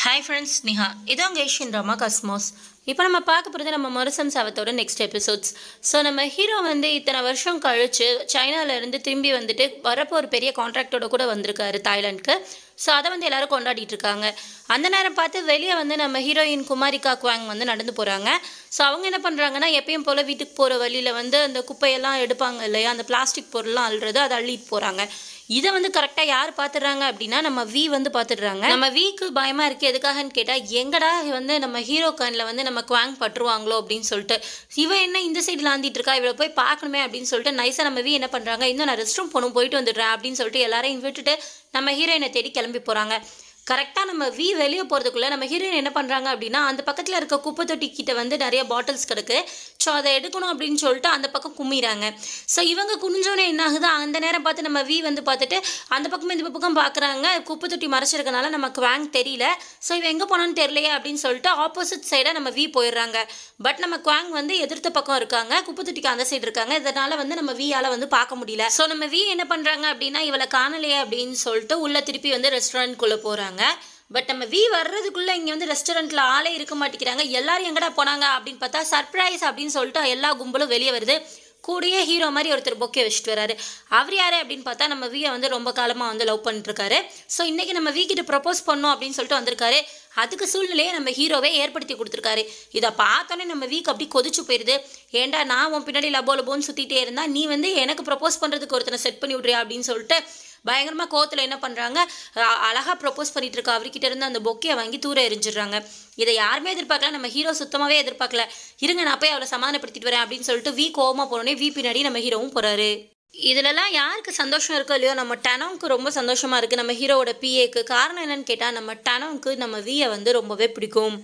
hi friends Niha இது உங்கள் Asian drama கஸ்மோஸ் இப்போ நம்ம பார்க்க போகிறது நம்ம மருசம் சாவத்தோட நெக்ஸ்ட் எபிசோட்ஸ் ஸோ நம்ம ஹீரோ வந்து இத்தனை வருஷம் கழிச்சு சைனால இருந்து திரும்பி வந்துட்டு வரப்போ ஒரு பெரிய கான்ட்ராக்டோட கூட வந்திருக்காரு தாய்லாந்துக்கு ஸோ அதை வந்து எல்லாரும் கொண்டாடிட்டு இருக்காங்க அந்த நேரம் பார்த்து வெளியே வந்து நம்ம ஹீரோயின் குமாரிகா குவாங் வந்து நடந்து போகிறாங்க ஸோ அவங்க என்ன பண்ணுறாங்கன்னா எப்பயும் போல் வீட்டுக்கு போகிற வழியில் வந்து அந்த குப்பையெல்லாம் எடுப்பாங்க இல்லையா அந்த பிளாஸ்டிக் பொருள்லாம் அள்ளுறது அதை அள்ளிட்டு போகிறாங்க இதை வந்து கரெக்டாக யார் பார்த்துடுறாங்க அப்படின்னா நம்ம வி வந்து பார்த்துடுறாங்க நம்ம வீக்கு பயமாக இருக்குது எதுக்காகன்னு கேட்டால் எங்கடா வந்து நம்ம ஹீரோ கண்ணில் வந்து நம்ம குவாங் பட்டுருவாங்களோ அப்படின்னு சொல்லிட்டு இவன் என்ன இந்த சைடில் ஆந்திட்டு இருக்கா இவளை போய் பார்க்கணுமே அப்படின்னு சொல்லிட்டு நைஸாக நம்ம வி என்ன பண்ணுறாங்க இன்னும் நான் ரெஸ்ட் ரூம் போகணும் போயிட்டு வந்துடுறேன் அப்படின்னு சொல்லிட்டு எல்லாரையும் விட்டுட்டு நம்ம ஹீரோயினை தேடி கிளம்பி போகிறாங்க கரெக்டாக நம்ம வி வெளியே போகிறதுக்குள்ளே நம்ம ஹீரோயின் என்ன பண்ணுறாங்க அப்படின்னா அந்த பக்கத்தில் இருக்க குப்பை தொட்டி கிட்ட வந்து நிறைய பாட்டில்ஸ் கிடக்கு ஸோ அதை எடுக்கணும் அப்படின்னு சொல்லிட்டு அந்த பக்கம் கும்மிறாங்க ஸோ இவங்க குனிஞ்சோன்னே என்ன ஆகுது அந்த நேரம் பார்த்து நம்ம வி வந்து பார்த்துட்டு அந்த பக்கம் இந்த பக்கம் பார்க்குறாங்க குப்பை தொட்டி மறைச்சிருக்கனால நமக்கு வேங் தெரியல ஸோ இவன் எங்கே போனான்னு தெரியலையே அப்படின்னு சொல்லிட்டு ஆப்போசிட் சைடாக நம்ம வி போயிடுறாங்க பட் நம்ம குவாங் வந்து எதிர்த்த பக்கம் இருக்காங்க குப்பை தொட்டிக்கு அந்த சைடு இருக்காங்க இதனால வந்து நம்ம வியால் வந்து பார்க்க முடியல ஸோ நம்ம வி என்ன பண்ணுறாங்க அப்படின்னா இவளை காணலையே அப்படின்னு சொல்லிட்டு உள்ள திருப்பி வந்து ரெஸ்டாரண்ட்குள்ளே போகிறாங்க பட் நம்ம வி வர்றதுக்குள்ளே இங்கே வந்து ரெஸ்டாரண்ட்டில் ஆளே இருக்க மாட்டேங்கிறாங்க எல்லாரும் எங்கடா போனாங்க அப்படின்னு பார்த்தா சர்ப்ரைஸ் அப்படின்னு சொல்லிட்டு எல்லா கும்பலும் வெளியே வருது கூடயே ஹீரோ மாதிரி ஒருத்தர் பொக்கே வச்சுட்டு வராரு அவர் யார் அப்படின்னு பார்த்தா நம்ம வியை வந்து ரொம்ப காலமாக வந்து லவ் பண்ணிட்டுருக்காரு ஸோ இன்றைக்கி நம்ம வி கிட்ட ப்ரப்போஸ் பண்ணோம் அப்படின்னு சொல்லிட்டு வந்திருக்காரு அதுக்கு சூழ்நிலையை நம்ம ஹீரோவே ஏற்படுத்தி கொடுத்துருக்காரு இதை பார்த்தோன்னே நம்ம வீக் அப்படி கொதிச்சு போயிடுது ஏன்டா நான் உன் பின்னாடி லபோ லபோன்னு சுற்றிட்டே இருந்தா நீ வந்து எனக்கு ப்ரப்போஸ் பண்ணுறதுக்கு ஒருத்தனை செட் பண்ணி விட்றியா அப்படின்னு சொல்லிட்டு பயங்கரமாக கோவத்தில் என்ன பண்ணுறாங்க அழகாக ப்ரப்போஸ் பண்ணிட்டு இருக்க அவர்கிட்ட இருந்து அந்த பொக்கையை வாங்கி தூர எரிஞ்சிடுறாங்க இதை யாருமே எதிர்பார்க்கல நம்ம ஹீரோ சுத்தமாகவே எதிர்பார்க்கல இருங்க நான் போய் அவளை சமாதானப்படுத்திட்டு வரேன் அப்படின்னு சொல்லிட்டு வி கோவமாக போனோடனே வி பின்னாடி நம்ம ஹீரோவும் போகிறாரு இதுலலாம் யாருக்கு சந்தோஷம் இருக்கோ இல்லையோ நம்ம டனோவுக்கு ரொம்ப சந்தோஷமாக இருக்குது நம்ம ஹீரோவோட பிஏக்கு காரணம் என்னன்னு கேட்டால் நம்ம டனோவுக்கு நம்ம வியை வந்து ரொம்பவே பிடிக்கும்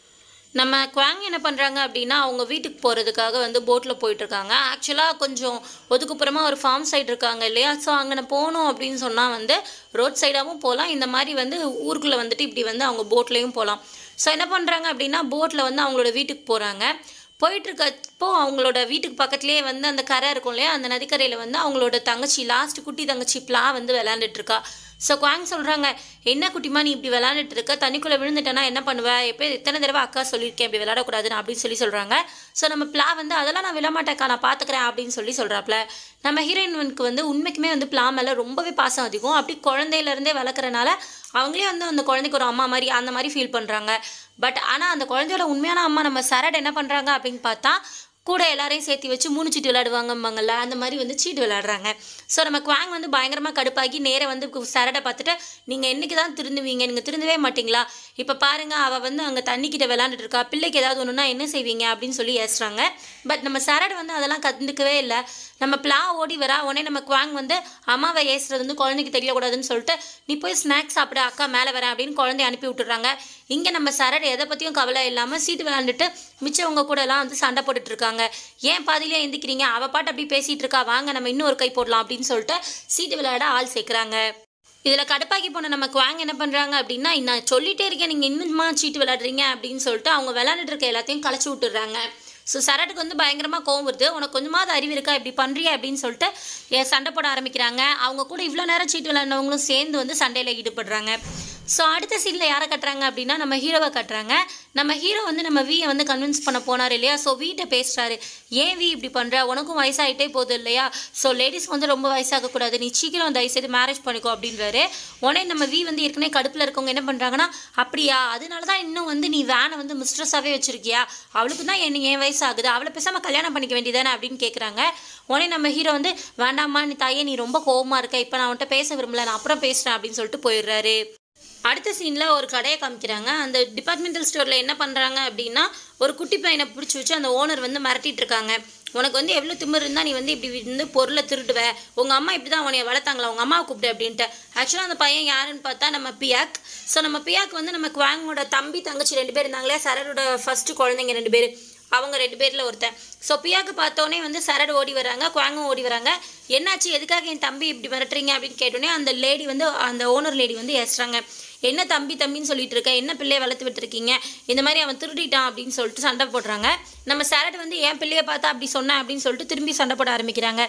நம்ம குவாங் என்ன பண்ணுறாங்க அப்படின்னா அவங்க வீட்டுக்கு போகிறதுக்காக வந்து போட்டில் போயிட்டுருக்காங்க ஆக்சுவலாக கொஞ்சம் ஒதுக்குப்புறமாக ஒரு ஃபார்ம் சைடு இருக்காங்க இல்லையா ஸோ அங்கே நான் போகணும் அப்படின்னு சொன்னால் வந்து ரோட் சைடாகவும் போகலாம் இந்த மாதிரி வந்து ஊருக்குள்ளே வந்துட்டு இப்படி வந்து அவங்க போட்லேயும் போகலாம் ஸோ என்ன பண்ணுறாங்க அப்படின்னா போட்டில் வந்து அவங்களோட வீட்டுக்கு போகிறாங்க போயிட்டுருக்கப்போ அவங்களோட வீட்டுக்கு பக்கத்துலேயே வந்து அந்த கரை இருக்கும் இல்லையா அந்த நதிக்கரையில் வந்து அவங்களோட தங்கச்சி லாஸ்ட் குட்டி தங்கச்சி பிளா வந்து விளாண்டுட்டு இருக்கா ஸோ குவாங் சொல்கிறாங்க என்ன குட்டிமா நீ இப்படி விளாண்டுட்டு இருக்க தண்ணிக்குள்ளே விழுந்துட்டேன்னா என்ன பண்ணுவ எப்போ எத்தனை தடவை அக்கா சொல்லியிருக்கேன் இப்படி விளையாடக்கூடாதுன்னு அப்படின்னு சொல்லி சொல்கிறாங்க ஸோ நம்ம பிளா வந்து அதெல்லாம் நான் விழமாட்டேக்கா நான் பார்த்துக்கிறேன் அப்படின்னு சொல்லி சொல்கிறாப்ல நம்ம ஹீரோயினுக்கு வந்து உண்மைக்குமே வந்து பிளா மேலே ரொம்பவே பாசம் அதிகம் அப்படி குழந்தையிலேருந்தே வளர்க்குறனால அவங்களே வந்து அந்த குழந்தைக்கு ஒரு அம்மா மாதிரி அந்த மாதிரி ஃபீல் பண்ணுறாங்க பட் ஆனால் அந்த குழந்தையோட உண்மையான அம்மா நம்ம சரட் என்ன பண்ணுறாங்க அப்படின்னு பார்த்தா கூட எல்லாரையும் சேர்த்து வச்சு மூணு சீட்டு விளையாடுவாங்கம்பாங்கல்ல அந்த மாதிரி வந்து சீட்டு விளையாடுறாங்க ஸோ நம்ம குவாங் வந்து பயங்கரமாக கடுப்பாகி நேராக வந்து சரடை பார்த்துட்டு நீங்கள் என்றைக்கு தான் திருந்துவீங்க நீங்கள் திருந்தவே மாட்டிங்களா இப்போ பாருங்கள் அவள் வந்து அங்கே தண்ணிக்கிட்ட விளாண்டுட்டு இருக்கா பிள்ளைக்கு ஏதாவது ஒன்றுனா என்ன செய்வீங்க அப்படின்னு சொல்லி ஏசுறாங்க பட் நம்ம சரடு வந்து அதெல்லாம் கண்டுக்கவே இல்லை நம்ம பிளா ஓடி வரா உடனே நம்ம குவாங் வந்து அம்மாவை ஏசுறது வந்து குழந்தைக்கு தெரியக்கூடாதுன்னு சொல்லிட்டு நீ போய் ஸ்நாக்ஸ் சாப்பிட அக்கா மேலே வரேன் அப்படின்னு குழந்தைய அனுப்பி விட்டுறாங்க இங்கே நம்ம சரடு எதை பற்றியும் கவலை இல்லாமல் சீட்டு விளாண்டுட்டு மிச்சவங்க கூடலாம் வந்து சண்டை போட்டுட்டு இருக்காங்க ஏன் பாதியிலே எந்திக்கிறீங்க அவள் பாட்டு அப்படி பேசிகிட்டு இருக்கா வாங்க நம்ம இன்னும் ஒரு கை போடலாம் அப்படின்னு சொல்லிட்டு சீட்டு விளையாட ஆள் சேர்க்குறாங்க இதில் கடுப்பாக்கி போன நம்ம குவாங் என்ன பண்ணுறாங்க அப்படின்னா நான் சொல்லிட்டே இருக்கேன் நீங்கள் இன்னுமா சீட்டு விளையாடுறீங்க அப்படின்னு சொல்லிட்டு அவங்க விளையாண்டுட்டு இருக்க எல்லாத்தையும் களைச்சி விட்டுறாங்க ஸோ சரட்டுக்கு வந்து பயங்கரமாக கோவம் வருது உனக்கு கொஞ்சமாவது அறிவு இருக்கா இப்படி பண்ணுறிய அப்படின்னு சொல்லிட்டு ஏ- சண்டை போட ஆரம்பிக்கிறாங்க அவங்க கூட இவ்வளோ நேரம் சீட்டு விளையாடினவங்களும் சேர்ந்து வந்து சண்டையில் ஈடுபடுறாங்க ஸோ அடுத்த சீனில் யாரை கட்டுறாங்க அப்படின்னா நம்ம ஹீரோவை கட்டுறாங்க நம்ம ஹீரோ வந்து நம்ம வீயை வந்து கன்வின்ஸ் பண்ண போனார் இல்லையா ஸோ வீட்டை பேசுகிறாரு ஏன் வீ இப்படி பண்ணுற உனக்கும் வயசாகிட்டே போகுது இல்லையா ஸோ லேடிஸ் வந்து ரொம்ப வயசாகக்கூடாது நீ சீக்கிரம் தயவுசெய்து மேரேஜ் பண்ணிக்கோ அப்படின்றாரு உடனே நம்ம வீ வந்து ஏற்கனவே கடுப்பில் இருக்கவங்க என்ன பண்ணுறாங்கன்னா அப்படியா அதனால தான் இன்னும் வந்து நீ வேனை வந்து மிஸ்ட்ரஸாகவே வச்சிருக்கியா அவளுக்கு தான் என்ன என் வயசு ஆகுது அவளை பேசாமல் கல்யாணம் பண்ணிக்க வேண்டியதானே அப்படின்னு கேட்குறாங்க உடனே நம்ம ஹீரோ வந்து வேண்டாம்மா நீ தாயே நீ ரொம்ப கோவமாக இருக்க இப்போ நான் அவன்கிட்ட பேச விரும்பல நான் அப்புறம் பேசுகிறேன் அப்படின்னு சொல்லிட்டு போயிடுறாரு அடுத்த சீனில் ஒரு கடையை காமிக்கிறாங்க அந்த டிபார்ட்மெண்டல் ஸ்டோரில் என்ன பண்ணுறாங்க அப்படின்னா ஒரு குட்டி பையனை பிடிச்சி வச்சு அந்த ஓனர் வந்து மிரட்டிட்டு இருக்காங்க உனக்கு வந்து எவ்வளோ திமிரு இருந்தால் நீ வந்து இப்படி வந்து பொருளை திருடுவ உங்கள் அம்மா இப்படி தான் உன்னைய வளர்த்தாங்களா உங்கள் அம்மாவை கூப்பிட்டு அப்படின்ட்டு ஆக்சுவலாக அந்த பையன் யாருன்னு பார்த்தா நம்ம பியாக் ஸோ நம்ம பியாக் வந்து நம்ம குவாங்கோட தம்பி தங்கச்சி ரெண்டு பேர் இருந்தாங்களே சரரோட ஃபஸ்ட்டு குழந்தைங்க ரெண்டு பேர் அவங்க ரெண்டு பேரில் ஒருத்தன் ஸோ பியாக்கு பார்த்தோன்னே வந்து சரடு ஓடி வராங்க குவாங்கும் ஓடி வராங்க என்னாச்சு எதுக்காக என் தம்பி இப்படி மிரட்டுறீங்க அப்படின்னு கேட்டோன்னே அந்த லேடி வந்து அந்த ஓனர் லேடி வந்து ஏசுறாங்க என்ன தம்பி தம்பின்னு சொல்லிட்டு இருக்க என்ன பிள்ளைய வளர்த்து விட்டுருக்கீங்க இந்த மாதிரி அவன் திருடிட்டான் அப்படின்னு சொல்லிட்டு சண்டை போடுறாங்க நம்ம சரடு வந்து என் பிள்ளைய பார்த்தா அப்படி சொன்னேன் அப்படின்னு சொல்லிட்டு திரும்பி சண்டை போட ஆரம்பிக்கிறாங்க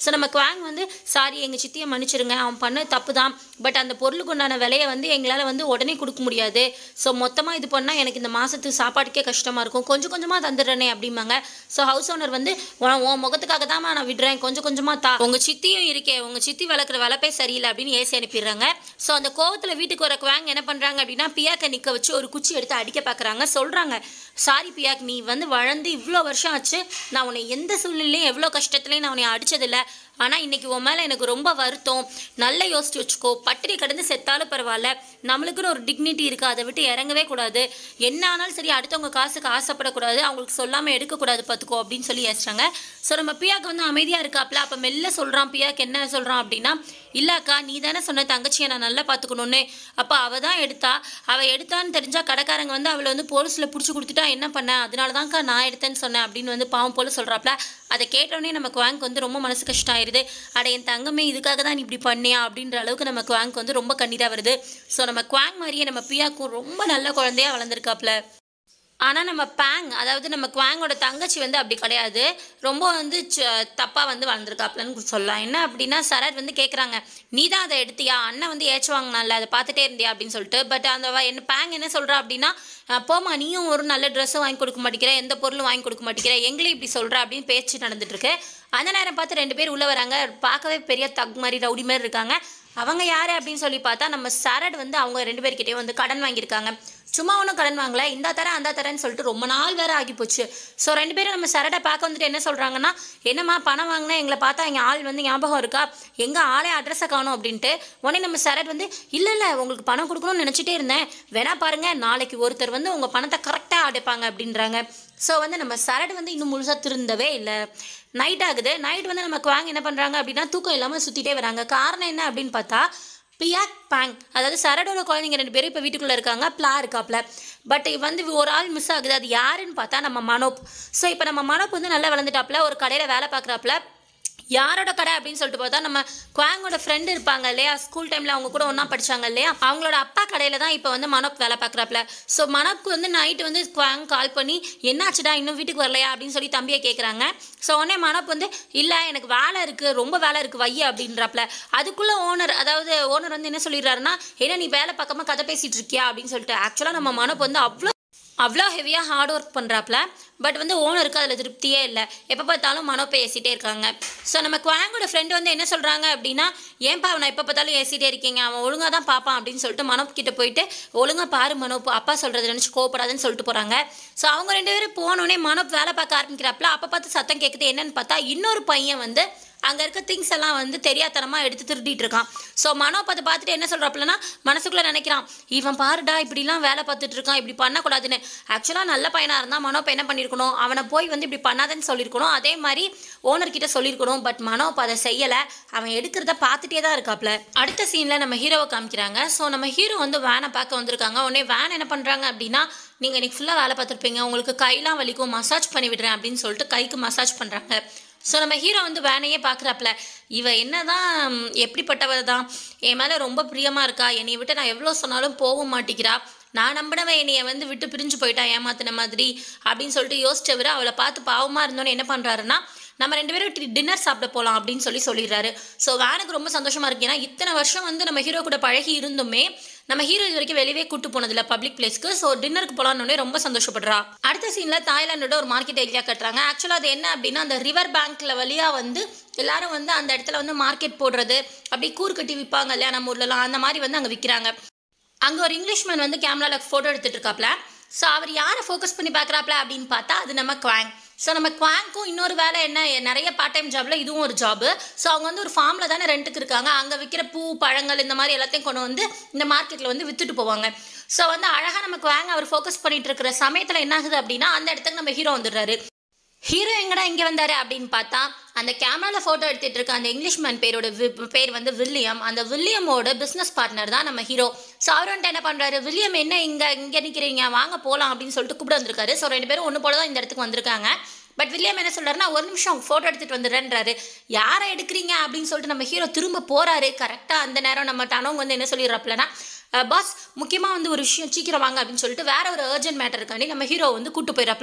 ஸோ நம்ம குவாங் வந்து சாரி எங்கள் சித்தியை மன்னிச்சிருங்க அவன் பண்ண தப்பு தான் பட் அந்த பொருளுக்கு உண்டான விலையை வந்து எங்களால் வந்து உடனே கொடுக்க முடியாது ஸோ மொத்தமாக இது பண்ணால் எனக்கு இந்த மாதத்துக்கு சாப்பாட்டுக்கே கஷ்டமாக இருக்கும் கொஞ்சம் கொஞ்சமாக தந்துடுறேனே அப்படிம்பாங்க ஸோ ஹவுஸ் ஓனர் வந்து உன் உன் முகத்துக்காக தான் நான் விடுறேன் கொஞ்சம் கொஞ்சமாக தா உங்கள் சித்தியும் இருக்கே உங்கள் சித்தி வளர்க்குற வளப்பே சரியில்லை அப்படின்னு ஏசி அனுப்பிடுறாங்க ஸோ அந்த கோவத்தில் வீட்டுக்கு வர குவாங் என்ன பண்ணுறாங்க அப்படின்னா பியாக்கை நிற்க வச்சு ஒரு குச்சி எடுத்து அடிக்க பார்க்குறாங்க சொல்கிறாங்க சாரி பியாக் நீ வந்து வளர்ந்து இவ்வளோ வருஷம் ஆச்சு நான் உன்னை எந்த சூழ்நிலையும் எவ்வளோ கஷ்டத்துலையும் நான் உன்னை அடிச்சதில்ல ஆனால் இன்னைக்கு உன் மேலே எனக்கு ரொம்ப வருத்தம் நல்லா யோசிச்சு வச்சுக்கோ பட்டினி கடந்து செத்தாலும் பரவாயில்ல நம்மளுக்குன்னு ஒரு டிக்னிட்டி இருக்குது அதை விட்டு இறங்கவே கூடாது என்ன ஆனாலும் சரி அடுத்தவங்க காசுக்கு ஆசைப்படக்கூடாது அவங்களுக்கு சொல்லாமல் எடுக்கக்கூடாது பார்த்துக்கோ அப்படின்னு சொல்லி ஏசுறாங்க ஸோ நம்ம பியாக்கு வந்து அமைதியாக இருக்காப்ல அப்போ மெல்ல சொல்கிறான் பியாக்கு என்ன சொல்கிறான் அப்படின்னா இல்லக்கா நீ தானே சொன்ன தங்கச்சியை நான் நல்லா பார்த்துக்கணுன்னு அப்போ அவள் தான் எடுத்தா அவள் எடுத்தான்னு தெரிஞ்சால் கடைக்காரங்க வந்து அவளை வந்து போலீஸில் பிடிச்சி கொடுத்துட்டா என்ன பண்ண அதனால தான்க்கா நான் எடுத்தேன்னு சொன்னேன் அப்படின்னு வந்து பாவம் போல சொல்கிறாப்ல அதை கேட்டோடனே நமக்கு வாங்க் வந்து ரொம்ப மனசு கஷ்டம் ஆயிடுது அட என் தங்கமே இதுக்காக தான் நீ இப்படி பண்ணியா அப்படின்ற அளவுக்கு நம்ம குவாங்க் வந்து ரொம்ப கண்ணீராக வருது ஸோ நம்ம குவாங் மாதிரியே நம்ம பியாக்கும் ரொம்ப நல்ல குழந்தையா வளர்ந்துருக்காப்ல ஆனால் நம்ம பேங் அதாவது நம்ம குவாங்கோட தங்கச்சி வந்து அப்படி கிடையாது ரொம்ப வந்து தப்பாக வந்து வளர்ந்துருக்காப்லன்னு சொல்லலாம் என்ன அப்படின்னா சரத் வந்து கேட்குறாங்க நீ தான் அதை எடுத்தியா அண்ணன் வந்து ஏச்சு வாங்கினால அதை பார்த்துட்டே இருந்தியா அப்படின்னு சொல்லிட்டு பட் அந்த வ- என்ன பேங் என்ன சொல்கிறா அப்படின்னா "அஹ், போம்மா நீயும் ஒரு நல்ல ட்ரெஸ்ஸும் வாங்கி கொடுக்க மாட்டேங்கிற எந்த பொருளும் வாங்கி கொடுக்க மாட்டேங்கிற எங்களையும் இப்படி சொல்கிற அப்படின்னு பேச்சு நடந்துட்டு இருக்கு அந்த நேரம் பார்த்து ரெண்டு பேர் உள்ளே வராங்க பார்க்கவே பெரிய தக் மாதிரி ரவுடி மாதிரி இருக்காங்க அவங்க யார் அப்படின்னு சொல்லி பார்த்தா நம்ம சரட் வந்து அவங்க ரெண்டு பேர்கிட்டயும் வந்து கடன் வாங்கியிருக்காங்க சும்மா ஒன்றும் கடன் வாங்கல இந்த தரேன் அந்த தரேன்னு சொல்லிட்டு ரொம்ப நாள் வேற ஆகி போச்சு ஸோ ரெண்டு பேரும் நம்ம சரட்டை பார்க்க வந்துட்டு என்ன சொல்கிறாங்கன்னா என்னம்மா பணம் வாங்கினா எங்களை பார்த்தா எங்கள் ஆள் வந்து ஞாபகம் இருக்கா எங்கள் ஆளே அட்ரஸை காணும் அப்படின்ட்டு உடனே நம்ம சரட் வந்து இல்லை இல்லை உங்களுக்கு பணம் கொடுக்கணும்னு நினச்சிட்டே இருந்தேன் வேணா பாருங்க நாளைக்கு ஒருத்தர் வந்து உங்கள் பணத்தை கரெக்டாக அடைப்பாங்க அப்படின்றாங்க ஸோ வந்து நம்ம சரடு வந்து இன்னும் முழுசாக திருந்தவே இல்லை நைட் ஆகுது நைட் வந்து நமக்கு வாங்க என்ன பண்ணுறாங்க அப்படின்னா தூக்கம் இல்லாமல் சுற்றிட்டே வராங்க காரணம் என்ன அப்படின்னு பார்த்தா பியாக் பேங் அதாவது சரடோட குழந்தைங்க ரெண்டு பேரும் இப்போ வீட்டுக்குள்ளே இருக்காங்க பிளா இருக்காப்ல பட் வந்து ஒரு ஆள் மிஸ் ஆகுது அது யாருன்னு பார்த்தா நம்ம மனோப் ஸோ இப்போ நம்ம மனோப் வந்து நல்லா வளர்ந்துட்டாப்ல ஒரு கடையில் வேலை பார்க்குறாப்ல யாரோட கடை அப்படின்னு சொல்லிட்டு பார்த்தா நம்ம குவாங்கோட ஃப்ரெண்டு இருப்பாங்க இல்லையா ஸ்கூல் டைமில் அவங்க கூட ஒன்றா படிச்சாங்க இல்லையா அவங்களோட அப்பா கடையில் தான் இப்போ வந்து மனோப் வேலை பார்க்குறாப்ல ஸோ மனோப்க்கு வந்து நைட்டு வந்து குவாங் கால் பண்ணி என்னாச்சுடா இன்னும் வீட்டுக்கு வரலையா அப்படின்னு சொல்லி தம்பியை கேட்குறாங்க ஸோ உடனே மனோப் வந்து இல்லை எனக்கு வேலை இருக்குது ரொம்ப வேலை இருக்குது வைய அப்படின்றாப்ல அதுக்குள்ளே ஓனர் அதாவது ஓனர் வந்து என்ன சொல்லிடுறாருன்னா என்ன நீ வேலை பார்க்காம கதை பேசிகிட்டு இருக்கியா அப்படின்னு சொல்லிட்டு ஆக்சுவலாக நம்ம மனோப் வந்து அவ்வளோ அவ்வளோ ஹெவியாக ஹார்ட் ஒர்க் பண்ணுறாப்ல பட் வந்து ஓனருக்கு அதில் திருப்தியே இல்லை எப்போ பார்த்தாலும் மனோ பேசிகிட்டே இருக்காங்க ஸோ நம்ம குவாங்கோட ஃப்ரெண்டு வந்து என்ன சொல்கிறாங்க அப்படின்னா ஏன்பா அவனை எப்போ பார்த்தாலும் ஏசிட்டே இருக்கீங்க அவன் ஒழுங்காக தான் பார்ப்பான் அப்படின்னு சொல்லிட்டு மனோப் கிட்ட போயிட்டு ஒழுங்காக பாரு மனோப் அப்பா சொல்கிறத நினச்சி கோவப்படாதுன்னு சொல்லிட்டு போகிறாங்க ஸோ அவங்க ரெண்டு பேரும் போனோடனே மனோப் வேலை பார்க்க ஆரம்பிக்கிறாப்ல அப்போ பார்த்து சத்தம் கேட்குது என்னன்னு பார்த்தா இன்னொரு பையன் வந்து அங்கே இருக்க திங்ஸ் எல்லாம் வந்து தெரியாதனமாக எடுத்து திருடிட்டு இருக்கான் ஸோ மனோ பார்த்து பார்த்துட்டு என்ன சொல்கிறாப்புலனா மனசுக்குள்ளே நினைக்கிறான் இவன் பாருடா இப்படிலாம் வேலை பார்த்துட்டு இருக்கான் இப்படி பண்ணக்கூடாதுன்னு ஆக்சுவலாக நல்ல பையனாக இருந்தால் மனோ இப்போ என்ன பண்ணியிருக்கணும் அவனை போய் வந்து இப்படி பண்ணாதன்னு சொல்லியிருக்கணும் அதே மாதிரி ஓனர் கிட்ட சொல்லியிருக்கணும் பட் மனோ இப்போ அதை செய்யலை அவன் எடுக்கிறத பார்த்துட்டே தான் இருக்காப்ல அடுத்த சீனில் நம்ம ஹீரோவை காமிக்கிறாங்க ஸோ நம்ம ஹீரோ வந்து வேனை பார்க்க வந்திருக்காங்க உடனே வேன் என்ன பண்ணுறாங்க அப்படின்னா நீங்கள் இன்னைக்கு ஃபுல்லாக வேலை பார்த்துருப்பீங்க உங்களுக்கு கையெல்லாம் வலிக்கும் மசாஜ் பண்ணி விடுறேன் அப்படின்னு சொல்லிட்டு கைக்கு மசாஜ் பண்ணுறாங்க ஸோ நம்ம ஹீரோ வந்து வேனையே பார்க்குறாப்புல இவ என்னதான் ம், எப்படிப்பட்டவ தான் என் மேலே ரொம்ப பிரியமாக இருக்கா என்னை விட்டு நான் எவ்வளோ சொன்னாலும் போக மாட்டேங்கிறா நான் நம்பினவன் என்னைய வந்து விட்டு பிரிஞ்சு போயிட்டா ஏமாத்தின மாதிரி அப்படின்னு சொல்லிட்டு யோசிச்சவர் அவளை பார்த்து பாவமாக இருந்தோன்னு என்ன பண்ணுறாருன்னா நம்ம ரெண்டு பேரும் டின்னர் சாப்பிட போகலாம் அப்படின்னு சொல்லி சொல்லிடுறாரு ஸோ வேனுக்கு ரொம்ப சந்தோஷமா இருக்கு ஏன்னா இத்தனை வருஷம் வந்து நம்ம ஹீரோ கூட பழகி இருந்துமே நம்ம ஹீரோ இது வரைக்கும் வெளியவே கூட்டு போனதில்ல பப்ளிக் பிளேஸ்க்கு ஸோ டின்னருக்கு போகலான்னு ரொம்ப சந்தோஷப்படுறா அடுத்த சீனில் தாய்லாண்டோட ஒரு மார்க்கெட் ஏரியா கட்டுறாங்க ஆக்சுவலாக அது என்ன அப்படின்னா அந்த ரிவர் பேங்க்ல வழியாக வந்து எல்லாரும் வந்து அந்த இடத்துல வந்து மார்க்கெட் போடுறது அப்படி கூறு கட்டி விற்பாங்க இல்லையா நம்ம ஊர்லலாம் அந்த மாதிரி வந்து அங்கே விற்கிறாங்க அங்கே ஒரு இங்கிலீஷ்மேன் வந்து கேமராவில் ஃபோட்டோ எடுத்துட்டு இருக்காப்ல ஸோ அவர் யாரை ஃபோக்கஸ் பண்ணி பார்க்குறாப்ல அப்படின்னு பார்த்தா அது நம்ம குவாங் ஸோ நம்ம குவாங்க்கும் இன்னொரு வேலை என்ன நிறைய பார்ட் டைம் ஜாப்ல இதுவும் ஒரு ஜாபு ஸோ அவங்க வந்து ஒரு ஃபார்மில் தானே ரெண்ட்டுக்கு இருக்காங்க அங்கே விற்கிற பூ பழங்கள் இந்த மாதிரி எல்லாத்தையும் கொண்டு வந்து இந்த மார்க்கெட்டில் வந்து விற்றுட்டு போவாங்க ஸோ வந்து அழகாக நம்ம குவாங் அவர் ஃபோக்கஸ் பண்ணிட்டு இருக்கிற சமயத்தில் என்ன ஆகுது அப்படின்னா அந்த இடத்துக்கு நம்ம ஹீரோ வந்துடுறாரு ஹீரோ எங்கடா இங்கே வந்தாரு அப்படின்னு பார்த்தா அந்த கேமராவில் ஃபோட்டோ எடுத்துட்டு இருக்க அந்த இங்கிலீஷ்மேன் பேரோட வி- பேர் வந்து வில்லியம் அந்த வில்லியமோட பிஸ்னஸ் பார்ட்னர் தான் நம்ம ஹீரோ ஸோ அவர் வந்துட்டு என்ன பண்ணுறாரு வில்லியம் என்ன இங்கே இங்கே நிற்கிறீங்க வாங்க போகலாம் அப்படின்னு சொல்லிட்டு கூப்பிட வந்திருக்காரு ஸோ ரெண்டு பேரும் ஒன்று போல தான் இந்த இடத்துக்கு வந்திருக்காங்க பட் வில்லியம் என்ன சொல்றாருன்னா ஒரு நிமிஷம் ஃபோட்டோ எடுத்துட்டு வந்துடுறேன்றாரு யாரை எடுக்கிறீங்க அப்படின்னு சொல்லிட்டு நம்ம ஹீரோ திரும்ப போறாரு கரெக்டாக அந்த நேரம் நம்ம டனோங்க வந்து என்ன சொல்லிடுறாப்லனா பாஸ் முக்கியமாக வந்து ஒரு விஷயம் சீக்கிரம் வாங்க அப்படின்னு சொல்லிட்டு வேற ஒரு அர்ஜென்ட் மேட்டருக்காண்டி நம்ம ஹீரோ வந்து கூட்டு போயிடறாப்ல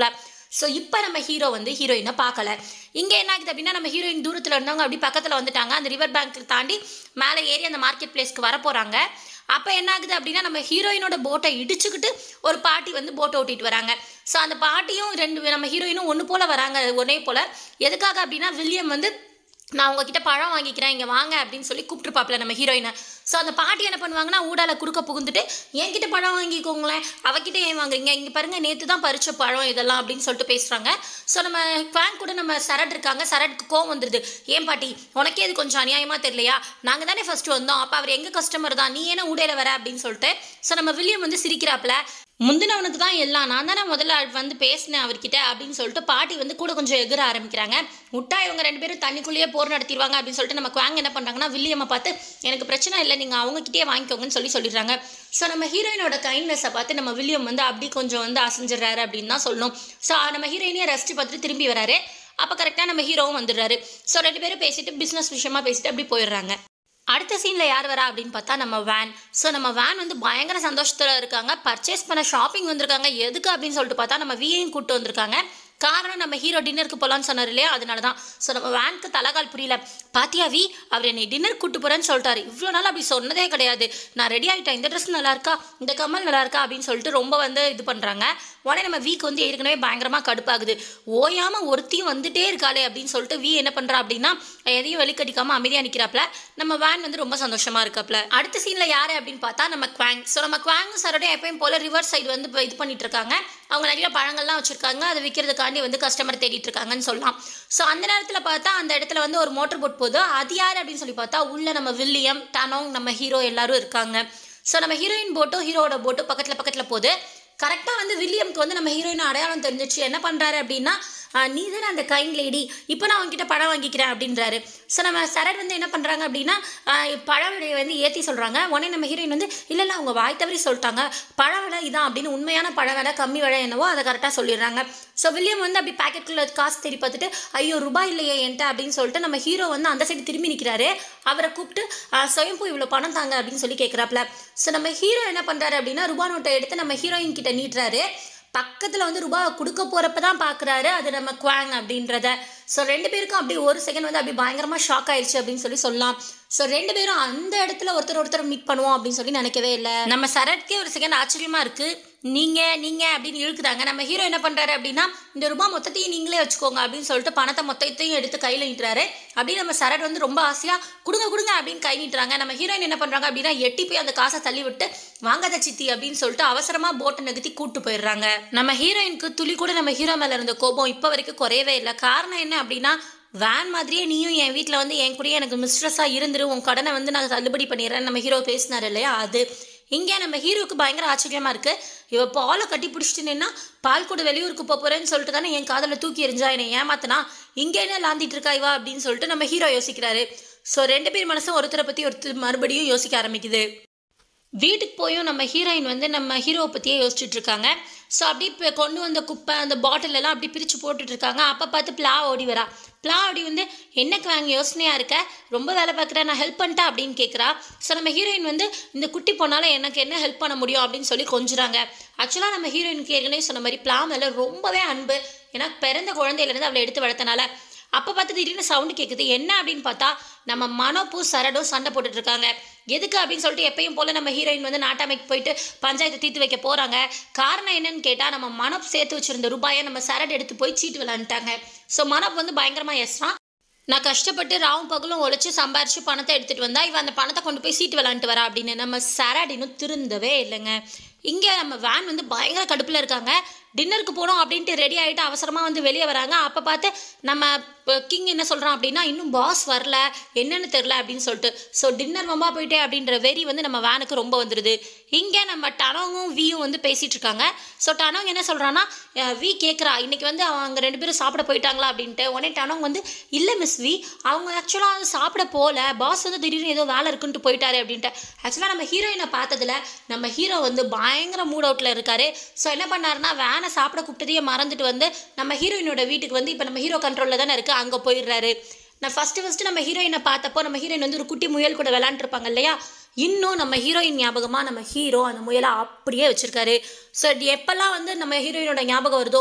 ஸோ இப்போ நம்ம ஹீரோ வந்து ஹீரோயினை பார்க்கல இங்கே என்ன ஆகுது அப்படின்னா நம்ம ஹீரோயின் தூரத்தில் இருந்தவங்க அப்படி பக்கத்தில் வந்துட்டாங்க அந்த ரிவர் பேங்க்கில் தாண்டி மேலே ஏறி அந்த மார்க்கெட் பிளேஸ்க்கு வர போகிறாங்க அப்போ என்ன ஆகுது அப்படின்னா நம்ம ஹீரோயினோட போட்டை இடிச்சுக்கிட்டு ஒரு பாட்டி வந்து போட்டை ஓட்டிட்டு வராங்க ஸோ அந்த பாட்டியும் ரெண்டு நம்ம ஹீரோயினும் ஒன்று போல் வராங்க ஒரே போல் எதுக்காக அப்படின்னா வில்லியம் வந்து நான் உங்ககிட்ட பழம் வாங்கிக்கிறேன் இங்கே வாங்க அப்படின்னு சொல்லி கூப்பிட்டுருப்பாப்ல நம்ம ஹீரோயினை ஸோ அந்த பாட்டி என்ன பண்ணுவாங்கன்னா ஊடால குறுக்க புகுந்துட்டு என்கிட்ட பழம் வாங்கிக்கோங்களேன் அவகிட்ட ஏன் வாங்குறீங்க இங்கே பாருங்க நேற்று தான் பறிச்ச பழம் இதெல்லாம் அப்படின்னு சொல்லிட்டு பேசுகிறாங்க ஸோ நம்ம குவாங் கூட நம்ம சரட் இருக்காங்க சரட்க்கு கோவம் வந்துடுது ஏன் பாட்டி உனக்கே இது கொஞ்சம் அநியாயமாக தெரியலையா நாங்கள் தானே ஃபர்ஸ்ட் வந்தோம் அப்போ அவர் எங்கள் கஸ்டமர் தான் நீ என்ன ஊடையில வர அப்படின்னு சொல்லிட்டு ஸோ நம்ம வில்லியம் வந்து சிரிக்கிறாப்ல முந்தினவனுக்கு தான் எல்லாம் நான் தானே முதல்ல வந்து பேசினேன் அவர்கிட்ட அப்படின்னு சொல்லிட்டு பாட்டி வந்து கூட கொஞ்சம் எகிர ஆரம்பிக்கிறாங்க முட்டா இவங்க ரெண்டு பேரும் தண்ணிக்குள்ளேயே போர் நடத்திடுவாங்க அப்படின்னு சொல்லிட்டு நம்ம குவாங் என்ன பண்ணுறாங்கன்னா வில்லியம்மை பார்த்து எனக்கு பிரச்சனை இல்லை நீங்கள் அவங்ககிட்டயே வாங்கிக்கோங்கன்னு சொல்லி சொல்லிடுறாங்க ஸோ நம்ம ஹீரோயினோட கைண்ட்னஸை பார்த்து நம்ம வில்லியம் வந்து அப்படி கொஞ்சம் வந்து அசைஞ்சிடுறாரு அப்படின்னு தான் சொல்லணும் ஸோ நம்ம ஹீரோயினையே ரசிச்சு பார்த்துட்டு திரும்பி வராரு அப்போ கரெக்டாக நம்ம ஹீரோவும் வந்துடுறாரு ஸோ ரெண்டு பேரும் பேசிட்டு பிஸ்னஸ் விஷயமா பேசிட்டு அப்படி போயிடுறாங்க அடுத்த சீனில் யார் வரா அப்படின்னு பார்த்தா நம்ம வேன் ஸோ நம்ம வேன் வந்து பயங்கர சந்தோஷத்தில் இருக்காங்க பர்ச்சேஸ் பண்ண ஷாப்பிங் வந்திருக்காங்க எதுக்கு அப்படின்னு சொல்லிட்டு பார்த்தா நம்ம வியையும் கூப்பிட்டு வந்திருக்காங்க காரணம் நம்ம ஹீரோ டின்னருக்கு போகலான்னு சொன்னார் இல்லையா அதனால தான் ஸோ நம்ம வேனுக்கு தலைகால் புரியல பாத்தியா வி அவர் என்னை டின்னர் கூட்டு போகிறேன்னு சொல்லிட்டாரு இவ்வளோ நாள் அப்படி சொன்னதே கிடையாது நான் ரெடி ஆகிட்டேன் இந்த ட்ரெஸ் நல்லா இருக்கா இந்த கம்மல் நல்லா இருக்கா அப்படின்னு சொல்லிட்டு ரொம்ப வந்து இது பண்ணுறாங்க உடனே நம்ம வீக்கு வந்து ஏற்கனவே பயங்கரமாக கடுப்பாகுது ஓயாமல் ஒருத்தியும் வந்துட்டே இருக்காளே அப்படின்னு சொல்லிட்டு வி என்ன பண்ணுறா அப்படின்னா எதையும் வெளிக்கடிக்காமல் அமைதியாக நிற்கிறாப்ல நம்ம வேன் வந்து ரொம்ப சந்தோஷமாக இருக்காப்ல அடுத்த சீனில் யார் அப்படின்னு பார்த்தா நம்ம குவாங் ஸோ நம்ம குவாங் சரோட எப்பயும் போல் ரிவர் சைடு வந்து இப்போ இது பண்ணிட்டு இருக்காங்க அவங்க நிறைய பழங்கள்லாம் வச்சுருக்காங்க அதை விற்கிறதுக்காண்டி வந்து கஸ்டமர் தேடிட்டு இருக்காங்கன்னு சொல்லலாம் ஸோ அந்த நேரத்தில் பார்த்தா அந்த இடத்துல வந்து ஒரு மோட்டர் போட் போகுது அது யார் அப்படின்னு சொல்லி பார்த்தா உள்ள நம்ம வில்லியம் டனோங் நம்ம ஹீரோ எல்லாரும் இருக்காங்க ஸோ நம்ம ஹீரோயின் போட்டும் ஹீரோவோட போட்டும் பக்கத்தில் பக்கத்தில் போகுது கரெக்டாக வந்து வில்லியம்க்கு வந்து நம்ம ஹீரோயின் அடையாளம் தெரிஞ்சிச்சு என்ன பண்ணுறாரு அப்படின்னா "ஆஹ், நீ தானே அந்த கைண்ட் லேடி இப்போ நான் உங்ககிட்ட பழம் வாங்கிக்கிறேன் அப்படின்றாரு ஸோ நம்ம சரட் வந்து என்ன பண்ணுறாங்க அப்படின்னா ஆஹ், பழ விலையை வந்து ஏற்றி சொல்கிறாங்க உடனே நம்ம ஹீரோயின் வந்து இல்லை இல்லை அவங்க வாய் தவறி சொல்லிட்டாங்க பழ விலை இதான் அப்படின்னு உண்மையான பழ விலை கம்மி விலை என்னவோ அதை கரெக்டாக சொல்லிடுறாங்க ஸோ வில்லியம் வந்து அப்படி பாக்கெட்டுக்குள்ள காசு தேடி பார்த்துட்டு ஐயோ ரூபாய் இல்லையே என்கிட்ட அப்படின்னு சொல்லிட்டு நம்ம ஹீரோ வந்து அந்த சைடு திரும்பி நிற்கிறாரு அவரை கூப்பிட்டு "ஆஹ், சுயம்பு இவ்வளோ பணம் தாங்க அப்படின்னு சொல்லி கேட்குறாப்ல ஸோ நம்ம ஹீரோ என்ன பண்ணுறாரு அப்படின்னா ரூபா நோட்டை எடுத்து நம்ம ஹீரோயின் கிட்ட நீட்டுறாரு பக்கத்தில் வந்து ரூபாவை கொடுக்க போகிறப்ப தான் பார்க்குறாரு அது நம்ம குவாங் அப்படின்றத ஸோ ரெண்டு பேருக்கும் அப்படி ஒரு செகண்ட் வந்து அப்படி பயங்கரமாக ஷாக் ஆயிடுச்சு அப்படின்னு சொல்லி சொல்லலாம் ஸோ ரெண்டு பேரும் அந்த இடத்துல ஒருத்தர் ஒருத்தர் மீட் பண்ணுவோம் அப்படின்னு சொல்லி நினைக்கவே இல்லை நம்ம சரட்கே ஒரு செகண்ட் ஆச்சரியமாக இருக்குது நீங்கள் நீங்கள் அப்படின்னு இழுக்குறாங்க நம்ம ஹீரோ என்ன பண்ணுறாரு அப்படின்னா இந்த ரூபாய் மொத்தத்தையும் நீங்களே வச்சுக்கோங்க அப்படின்னு சொல்லிட்டு பணத்தை மொத்தத்தையும் எடுத்து கையில் நீட்டுறாரு அப்படியே நம்ம சரட் வந்து ரொம்ப ஆசையாக கொடுங்க கொடுங்க அப்படின்னு கை நீட்டுறாங்க நம்ம ஹீரோயின் என்ன பண்ணுறாங்க அப்படின்னா எட்டி போய் அந்த காசை தள்ளி விட்டு வாங்காத சித்தி அப்படின்னு சொல்லிட்டு அவசரமாக போட்டை நகர்த்தி கூட்டு போயிடுறாங்க நம்ம ஹீரோயினுக்கு துளி கூட நம்ம ஹீரோ மேலே இருந்த கோபம் இப்போ வரைக்கும் குறையவே இல்லை காரணம் என்ன அப்படின்னா வேன் மாதிரியே நீயும் என் வீட்டில் வந்து என் கூடயே எனக்கு மிஸ்ட்ரஸாக இருந்துரு உன் கடனை வந்து நான் தள்ளுபடி பண்ணிடுறேன் நம்ம ஹீரோ பேசினார் இல்லையா அது இங்கே நம்ம ஹீரோவுக்கு பயங்கர ஆச்சரியமாக இருக்குது இவ பாலை கட்டி பிடிச்சிட்டு நின்னா பால் கூட வெளியூருக்கு போக போகிறேன்னு சொல்லிட்டு தானே என் காதில் தூக்கி எறிஞ்சா என்னை ஏமாத்தினா இங்கே என்ன லாந்திட்டு இருக்கா இவா அப்படின்னு சொல்லிட்டு நம்ம ஹீரோ யோசிக்கிறாரு ஸோ ரெண்டு பேர் மனசும் ஒருத்தரை பற்றி ஒருத்தர் மறுபடியும் யோசிக்க ஆரம்பிக்குது வீட்டுக்கு போயும் நம்ம ஹீரோயின் வந்து நம்ம ஹீரோவை பற்றியே யோசிச்சுட்டு இருக்காங்க ஸோ அப்படி இப்போ கொண்டு வந்த குப்பை அந்த பாட்டில் எல்லாம் அப்படி பிரித்து போட்டுட்டு இருக்காங்க அப்போ பார்த்து பிளா ஓடி வரா பிளா ஓடி வந்து என்னக்கு வாங்க யோசனையாக இருக்க ரொம்ப வேலை பார்க்குறேன் நான் ஹெல்ப் பண்ணிட்டா அப்படின்னு கேட்குறா ஸோ நம்ம ஹீரோயின் வந்து இந்த குட்டி பொண்ணால் எனக்கு என்ன ஹெல்ப் பண்ண முடியும் அப்படின்னு சொல்லி கொஞ்சுறாங்க ஆக்சுவலாக நம்ம ஹீரோயினுக்கு ஏற்கனவே சொன்ன மாதிரி பிளா மேலே ரொம்பவே அன்பு ஏன்னா பிறந்த குழந்தையிலேருந்து அவளை எடுத்து வளர்த்தனால அப்போ பார்த்து திடீர்னு சவுண்டு கேட்குது என்ன அப்படின்னு பார்த்தா நம்ம மனோப்பும் சரடும் சண்டை போட்டுட்டு இருக்காங்க எதுக்கு அப்படின்னு சொல்லிட்டு எப்பயும் போல நம்ம ஹீரோயின் வந்து நாட்டாமைக்கு போயிட்டு பஞ்சாயத்து தீர்த்து வைக்க போகிறாங்க காரணம் என்னன்னு கேட்டால் நம்ம மனப் சேர்த்து வச்சிருந்த ரூபாயை நம்ம சரட் எடுத்து போய் சீட்டு விளாண்டுட்டாங்க ஸோ மனப் வந்து பயங்கரமாக எஸ்றான் நான் கஷ்டப்பட்டு ராவும் பகலும் உழைச்சி சம்பாரிச்சு பணத்தை எடுத்துகிட்டு வந்தா இவன் அந்த பணத்தை கொண்டு போய் சீட்டு விளாண்டுட்டு வரா அப்படின்னு நம்ம சரட் இன்னும் திருந்தவே இல்லைங்க இங்கே நம்ம வேன் வந்து பயங்கர கடுப்பில் இருக்காங்க டின்னருக்கு போகணும் அப்படின்ட்டு ரெடி ஆகிட்டு அவசரமாக வந்து வெளியே வராங்க அப்போ பார்த்து நம்ம கிங் என்ன சொல்கிறான் அப்படின்னா இன்னும் பாஸ் வரல என்னன்னு தெரில அப்படின்னு சொல்லிட்டு ஸோ டின்னர் வம்பா போயிட்டே அப்படின்ற வெறி வந்து நம்ம வேனுக்கு ரொம்ப வந்துடுது இங்கே நம்ம டனோங்கும் வியும் வந்து பேசிகிட்டு இருக்காங்க ஸோ டனோங் என்ன சொல்கிறான்னா வி கேட்குறா இன்னைக்கு வந்து அவங்க ரெண்டு பேரும் சாப்பிட போயிட்டாங்களா அப்படின்ட்டு உடனே டனோங் வந்து இல்லை மிஸ் வி அவங்க ஆக்சுவலாக சாப்பிட போகல பாஸ் வந்து திடீர்னு ஏதோ வேலை இருக்குன்ட்டு போயிட்டாரு அப்படின்ட்டு ஆக்சுவலாக நம்ம ஹீரோயினை பார்த்ததுல நம்ம ஹீரோ வந்து பயங்கர மூட் அவுட்டில் இருக்காரு ஸோ என்ன பண்ணாருன்னா வேனை சாப்பிட கூப்பிட்டதையே மறந்துட்டு வந்து நம்ம ஹீரோயினோட வீட்டுக்கு வந்து இப்போ நம்ம ஹீரோ கண்ட்ரோலில் தானே இருக்குது அங்கே போயிடுறாரு நான் ஃபஸ்ட்டு ஃபஸ்ட்டு நம்ம ஹீரோயினை பார்த்தப்போ நம்ம ஹீரோயின் வந்து ஒரு குட்டி முயல் கூட விளாண்டுருப்பாங்க இல்லையா இன்னும் நம்ம ஹீரோயின் ஞாபகமாக நம்ம ஹீரோ அந்த முயலை அப்படியே வச்சுருக்காரு ஸோ எப்போல்லாம் வந்து நம்ம ஹீரோயினோட ஞாபகம் வருதோ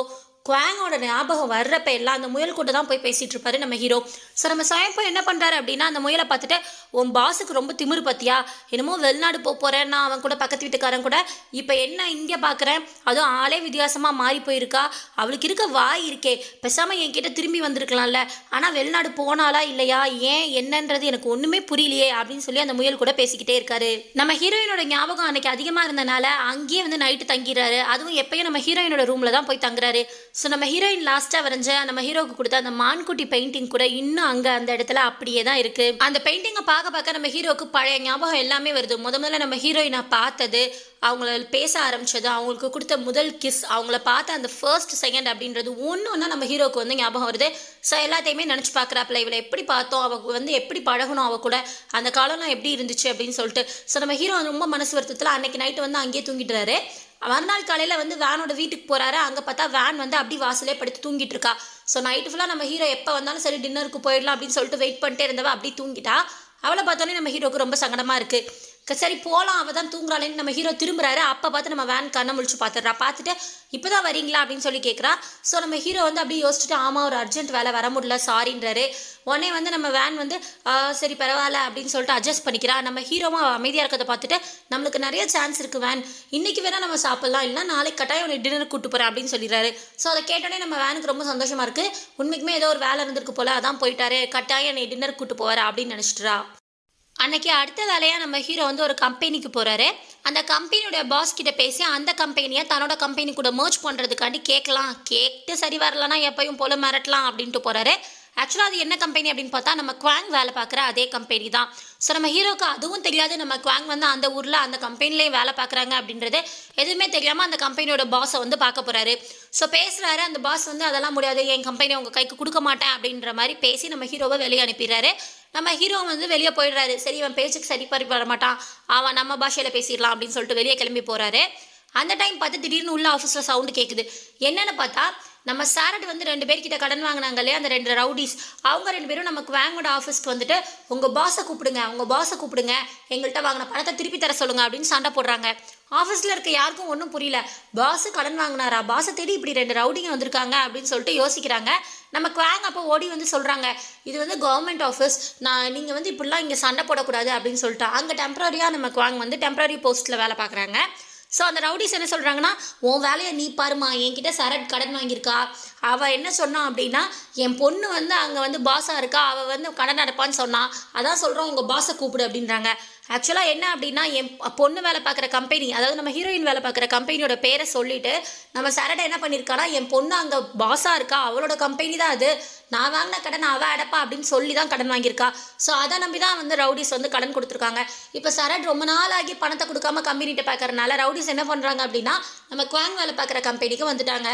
குவாங்கோட ஞாபகம் வர்றப்ப எல்லாம் அந்த முயல் கூட தான் போய் பேசிட்டு இருப்பாரு நம்ம ஹீரோ ஸோ நம்ம சாயப்போ என்ன பண்ணுறாரு அப்படின்னா அந்த முயலை பார்த்துட்டு உன் பாஸுக்கு ரொம்ப திமிரு பத்தியா என்னமோ வெளிநாடு போக போகிறேன் நான் அவன் கூட பக்கத்து வீட்டுக்காரன் கூட இப்போ என்ன இங்கே பார்க்குறேன் அதுவும் ஆளே வித்தியாசமாக மாறி போயிருக்கா அவளுக்கு இருக்க வாய் இருக்கே பேசாமல் என்கிட்ட திரும்பி வந்திருக்கலாம்ல ஆனால் வெளிநாடு போனாலா இல்லையா ஏன் என்னன்றது எனக்கு ஒன்றுமே புரியலையே அப்படின்னு சொல்லி அந்த முயல் கூட பேசிக்கிட்டே இருக்காரு நம்ம ஹீரோயினோட ஞாபகம் அன்னைக்கு அதிகமாக இருந்தனால அங்கேயே வந்து நைட்டு தங்கிடுறாரு அதுவும் எப்பயும் நம்ம ஹீரோயினோட ரூமில் தான் போய் தங்குறாரு ஸோ நம்ம ஹீரோயின் லாஸ்ட்டாக வரைஞ்ச நம்ம ஹீரோவுக்கு கொடுத்த அந்த மான்குட்டி பெயிண்டிங் கூட இன்னும் அங்கே அந்த இடத்துல அப்படியே தான் இருக்குது அந்த பெயிண்டிங்கை பார்க்க பார்க்க நம்ம ஹீரோவுக்கு பழைய ஞாபகம் எல்லாமே வருது முத முதல்ல நம்ம ஹீரோயினை பார்த்தது அவங்கள பேச ஆரம்பிச்சது அவங்களுக்கு கொடுத்த முதல் கிஸ் அவங்கள பார்த்த அந்த ஃபர்ஸ்ட் செகண்ட் அப்படின்றது ஒன்று ஒன்றா நம்ம ஹீரோவுக்கு வந்து ஞாபகம் வருது ஸோ எல்லாத்தையுமே நினச்சி பார்க்குறாப்புல இவளை எப்படி பார்த்தோம் அவ வந்து எப்படி பழகணும் அவ கூட அந்த காலம்லாம் எப்படி இருந்துச்சு அப்படின்னு சொல்லிட்டு ஸோ நம்ம ஹீரோ ரொம்ப மனசு வருத்தத்தில் அன்னைக்கு நைட்டு வந்து அங்கேயே தூங்கிட்டுறாரு மறுநாள் காலையில் வந்து வேனோட வீட்டுக்கு போகிறாரு அங்கே பார்த்தா வேன் வந்து அப்படி வாசலே படுத்து தூங்கிட்டு இருக்கா ஸோ நைட்டு ஃபுல்லாக நம்ம ஹீரோ எப்போ வந்தாலும் சரி டின்னருக்கு போயிடலாம் அப்படின்னு சொல்லிட்டு வெயிட் பண்ணிட்டே இருந்தவ அப்படி தூங்கிட்டா அவளை பார்த்தோன்னே நம்ம ஹீரோக்கு ரொம்ப சங்கடமாக இருக்குது சரி போகலாம் அவள் தான் தூங்குறாளேன்னு நம்ம ஹீரோ திரும்புறாரு அப்போ பார்த்து நம்ம வேன் கண்ணை முழிச்சு பார்த்துடுறா பார்த்துட்டு இப்போ தான் வரீங்களா அப்படின்னு சொல்லி கேட்குறா ஸோ நம்ம ஹீரோ வந்து அப்படியே யோசிச்சுட்டு ஆமாம் ஒரு அர்ஜென்ட் வேலை வர முடியல சாரின்றாரு உடனே வந்து நம்ம வேன் வந்து "ஆ, சரி பரவாயில்ல அப்படின்னு சொல்லிட்டு அட்ஜஸ்ட் பண்ணிக்கிறா நம்ம ஹீரோவும் அமைதியாக இருக்கிறத பார்த்துட்டு நம்மளுக்கு நிறைய சான்ஸ் இருக்குது வேன் இன்னைக்கு வேணால் நம்ம சாப்பிட்லாம் இல்லைனா நாளைக்கு கட்டாயம் உனக்கு டின்னருக்கு கூட்டு போகிறேன் அப்படின்னு சொல்லிடுறாரு ஸோ அதை கேட்டோடனே நம்ம வேனுக்கு ரொம்ப சந்தோஷமாக இருக்குது உண்மைக்குமே ஏதோ ஒரு வேலை இருந்திருக்கு போல அதான் போயிட்டாரு கட்டாயம் என்னை டின்னருக்கு கூட்டு போவார் அப்படின்னு நினச்சிட்டுறா அன்னைக்கு அடுத்த வேலையாக நம்ம ஹீரோ வந்து ஒரு கம்பெனிக்கு போகிறாரு அந்த கம்பெனியோட பாஸ் கிட்ட பேசி அந்த கம்பெனியை தன்னோட கம்பெனி கூட மர்ஜ் பண்ணுறதுக்காண்டி கேட்கலாம் கேட்டு சரி வரலனா எப்பயும் போல மிரட்டலாம் அப்படின்ட்டு போகிறாரு ஆக்சுவலாக அது என்ன கம்பெனி அப்படின்னு பார்த்தா நம்ம குவாங் வேலை பார்க்குற அதே கம்பெனி தான் ஸோ நம்ம ஹீரோக்கு அதுவும் தெரியாது நம்ம குவாங் வந்து அந்த ஊரில் அந்த கம்பெனிலேயே வேலை பார்க்குறாங்க அப்படின்றது எதுவுமே தெரியாமல் அந்த கம்பெனியோட பாஸை வந்து பார்க்க போகிறாரு ஸோ பேசுகிறாரு அந்த பாஸ் வந்து அதெல்லாம் முடியாது என் கம்பெனி உங்கள் கைக்கு கொடுக்க மாட்டேன் அப்படின்ற மாதிரி பேசி நம்ம ஹீரோவை வெளியே அனுப்பிடுறாரு நம்ம ஹீரோ வந்து வெளியே போயிடுறாரு சரி இவன் பேச்சுக்கு சரி பறி வர மாட்டான் அவன் நம்ம பாஷையில் பேசிடலாம் அப்படின்னு சொல்லிட்டு வெளியே கிளம்பி போகிறாரு அந்த டைம் பார்த்து திடீர்னு உள்ள ஆஃபீஸில் சவுண்டு கேட்குது என்னன்னு பார்த்தா நம்ம சாரட் வந்து ரெண்டு பேர்கிட்ட கடன் வாங்கினாங்க இல்லையா அந்த ரெண்டு ரவுடிஸ் அவங்க ரெண்டு பேரும் நமக்கு வேங்கோட ஆஃபீஸ்க்கு வந்துட்டு உங்கள் பாஸை கூப்பிடுங்க உங்கள் பாஸை கூப்பிடுங்க எங்கள்கிட்ட வாங்கின பணத்தை திருப்பி தர சொல்லுங்க அப்படின்னு சண்டை போடுறாங்க ஆஃபீஸில் இருக்க யாருக்கும் ஒன்றும் புரியல பாஸு கடன் வாங்கினாரா பாஸை தேடி இப்படி ரெண்டு ரவுடிங்க வந்திருக்காங்க அப்படின்னு சொல்லிட்டு யோசிக்கிறாங்க நம்ம குவாங் அப்போ ஓடி வந்து சொல்கிறாங்க இது வந்து கவர்மெண்ட் ஆஃபீஸ் நான் நீங்கள் வந்து இப்படிலாம் இங்கே சண்டை போடக்கூடாது அப்படின்னு சொல்லிட்டு அங்கே டெம்பரரியாக நம்ம குவாங் வந்து டெம்பரரி போஸ்ட்டில் வேலை பார்க்குறாங்க ஸோ அந்த ரவுடிஸ் என்ன சொல்கிறாங்கன்னா உன் வேலையை நீ பாருமா என்கிட்ட சரட் கடன் வாங்கியிருக்கா அவள் என்ன சொன்னா அப்படின்னா என் பொண்ணு வந்து அங்கே வந்து பாஸாக இருக்கா அவள் வந்து கடன் அடைப்பான்னு சொன்னா அதான் சொல்கிறோம் உங்கள் பாஸை கூப்பிடு அப்படின்றாங்க ஆக்சுவலாக என்ன அப்படின்னா என் பொண்ணு வேலை பார்க்குற கம்பெனி அதாவது நம்ம ஹீரோயின் வேலை பார்க்குற கம்பெனியோட பேரை சொல்லிட்டு நம்ம சரடை என்ன பண்ணியிருக்கானா என் பொண்ணு அங்கே பாஸாக இருக்கா அவளோட கம்பெனி தான் அது நான் வாங்கின கடன் அவள் அடைப்பா அப்படின்னு சொல்லி தான் கடன் வாங்கியிருக்கா ஸோ அதை நம்பி தான் வந்து ரவுடிஸ் வந்து கடன் கொடுத்துருக்காங்க இப்போ சரட் ரொம்ப நாள் ஆகி பணத்தை கொடுக்காம கம்பெனிகிட்ட பார்க்கறனால ரவுடிஸ் என்ன பண்ணுறாங்க அப்படின்னா நம்ம குவாங் வேலை பார்க்குற கம்பெனிக்கு வந்துட்டாங்க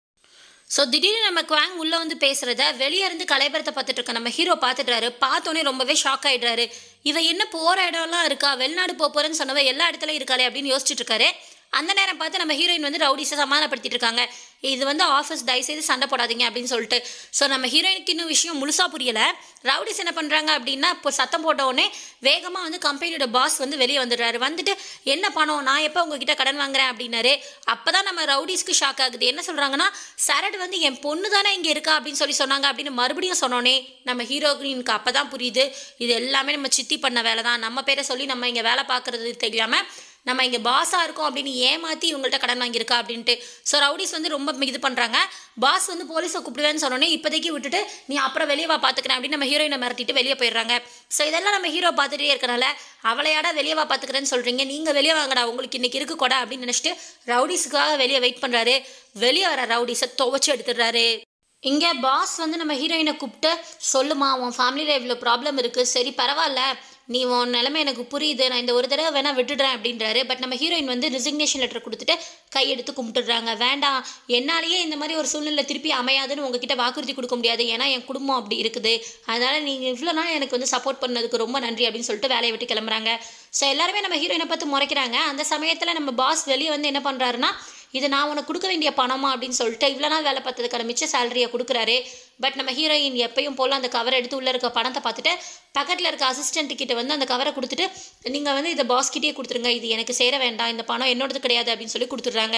ஸோ திடீர்னு நம்ம குவாங் உள்ளே வந்து பேசுகிறத வெளியே இருந்து கலைபரத்தை பார்த்துட்டு இருக்க நம்ம ஹீரோ பார்த்துட்டாரு பார்த்தோன்னே ரொம்பவே ஷாக் ஆயிடுறாரு இவ என்ன போகிற இடம்லாம் இருக்கா வெளிநாடு போக போகிறேன்னு சொன்னவ எல்லா இடத்துலையும் இருக்காளே அப்படின்னு யோசிச்சுட்டு இருக்காரு அந்த நேரம் பார்த்து நம்ம ஹீரோயின் வந்து ரவுடிஸை சமாதானப்படுத்திட்டு இருக்காங்க இது வந்து ஆஃபீஸ் தயவுசெய்து சண்டை போடாதீங்க அப்படின்னு சொல்லிட்டு ஸோ நம்ம ஹீரோயினுக்கு இன்னும் விஷயம் முழுசாக புரியல ரவுடிஸ் என்ன பண்ணுறாங்க அப்படின்னா இப்போ சத்தம் போட்ட உடனே வேகமாக வந்து கம்பெனியோட பாஸ் வந்து வெளியே வந்துடுறாரு வந்துட்டு என்ன பணம் நான் எப்போ உங்ககிட்ட கடன் வாங்குறேன் அப்படின்னாரு அப்போ தான் நம்ம ரவுடிஸ்க்கு ஷாக் ஆகுது என்ன சொல்கிறாங்கன்னா சரட் வந்து என் பொண்ணு தானே இங்கே இருக்கா அப்படின்னு சொல்லி சொன்னாங்க அப்படின்னு மறுபடியும் சொன்னோன்னே நம்ம ஹீரோயினுக்கு அப்போ தான் புரியுது இது எல்லாமே நம்ம சித்தி பண்ண வேலை தான் நம்ம பேரை சொல்லி நம்ம இங்கே வேலை பார்க்குறது தெரியாமல் நம்ம இங்கே பாஸாக இருக்கோம் அப்படின்னு ஏமாற்றி இவங்கள்ட்ட கடன் வாங்கியிருக்கா அப்படின்ட்டு ஸோ ரவுடிஸ் வந்து ரொம்ப இது பண்ணுறாங்க பாஸ் வந்து போலீஸை கூப்பிடுவேன்னு சொன்னோன்னே இப்போதைக்கு விட்டுட்டு நீ அப்புறம் வெளியே வா பார்த்துக்கிறேன் அப்படின்னு நம்ம ஹீரோயினை மிரட்டிட்டு வெளியே போயிடுறாங்க ஸோ இதெல்லாம் நம்ம ஹீரோ பார்த்துட்டே இருக்கனால அவளையாடா வெளியே வா பார்த்துக்கிறேன்னு சொல்கிறீங்க நீங்கள் வெளியே வாங்கடா உங்களுக்கு இன்னைக்கு இருக்கு கூட அப்படின்னு நினச்சிட்டு ரவுடிஸுக்காக வெளியே வெயிட் பண்ணுறாரு வெளியே வர ரவுடிஸை துவச்சி எடுத்துடுறாரு இங்கே பாஸ் வந்து நம்ம ஹீரோயினை கூப்பிட்டு சொல்லுமா உன் ஃபேமிலியில் இவ்வளோ ப்ராப்ளம் இருக்குது சரி பரவாயில்ல நீ உன் நிலைமை எனக்கு புரியுது நான் இந்த ஒரு தடவை வேணால் விட்டுடுறேன் அப்படின்றாரு பட் நம்ம ஹீரோயின் வந்து ரிசிக்னேஷன் லெட்டர் கொடுத்துட்டு கையெடுத்து கும்பிட்டுடுறாங்க வேண்டாம் என்னாலேயே இந்த மாதிரி ஒரு சூழ்நிலை திருப்பி அமையாதுன்னு உங்ககிட்ட வாக்குறுதி கொடுக்க முடியாது ஏன்னா என் குடும்பம் அப்படி இருக்குது அதனால் நீங்கள் இவ்வளோ நாள் எனக்கு வந்து சப்போர்ட் பண்ணதுக்கு ரொம்ப நன்றி அப்படின்னு சொல்லிட்டு வேலையை விட்டு கிளம்புறாங்க ஸோ எல்லாருமே நம்ம ஹீரோயினை பார்த்து முறைக்கிறாங்க அந்த சமயத்தில் நம்ம பாஸ் வெளியே வந்து என்ன பண்ணுறாருன்னா இது நான் உனக்கு கொடுக்க வேண்டிய பணமா அப்படின்னு சொல்லிட்டு இவ்வளோ நாள் வேலை பார்த்ததுக்கான மிச்ச சேலரியை கொடுக்குறாரு பட் நம்ம ஹீரோயின் எப்பயும் போல் அந்த கவரை எடுத்து உள்ளே இருக்க பணத்தை பார்த்துட்டு பக்கத்தில் இருக்க அசிஸ்டன்ட் கிட்ட வந்து அந்த கவரை கொடுத்துட்டு நீங்கள் வந்து இதை பாஸ் கிட்டே கொடுத்துருங்க இது எனக்கு சேர வேண்டாம் இந்த பணம் என்னோடது கிடையாது அப்படின்னு சொல்லி கொடுத்துட்றாங்க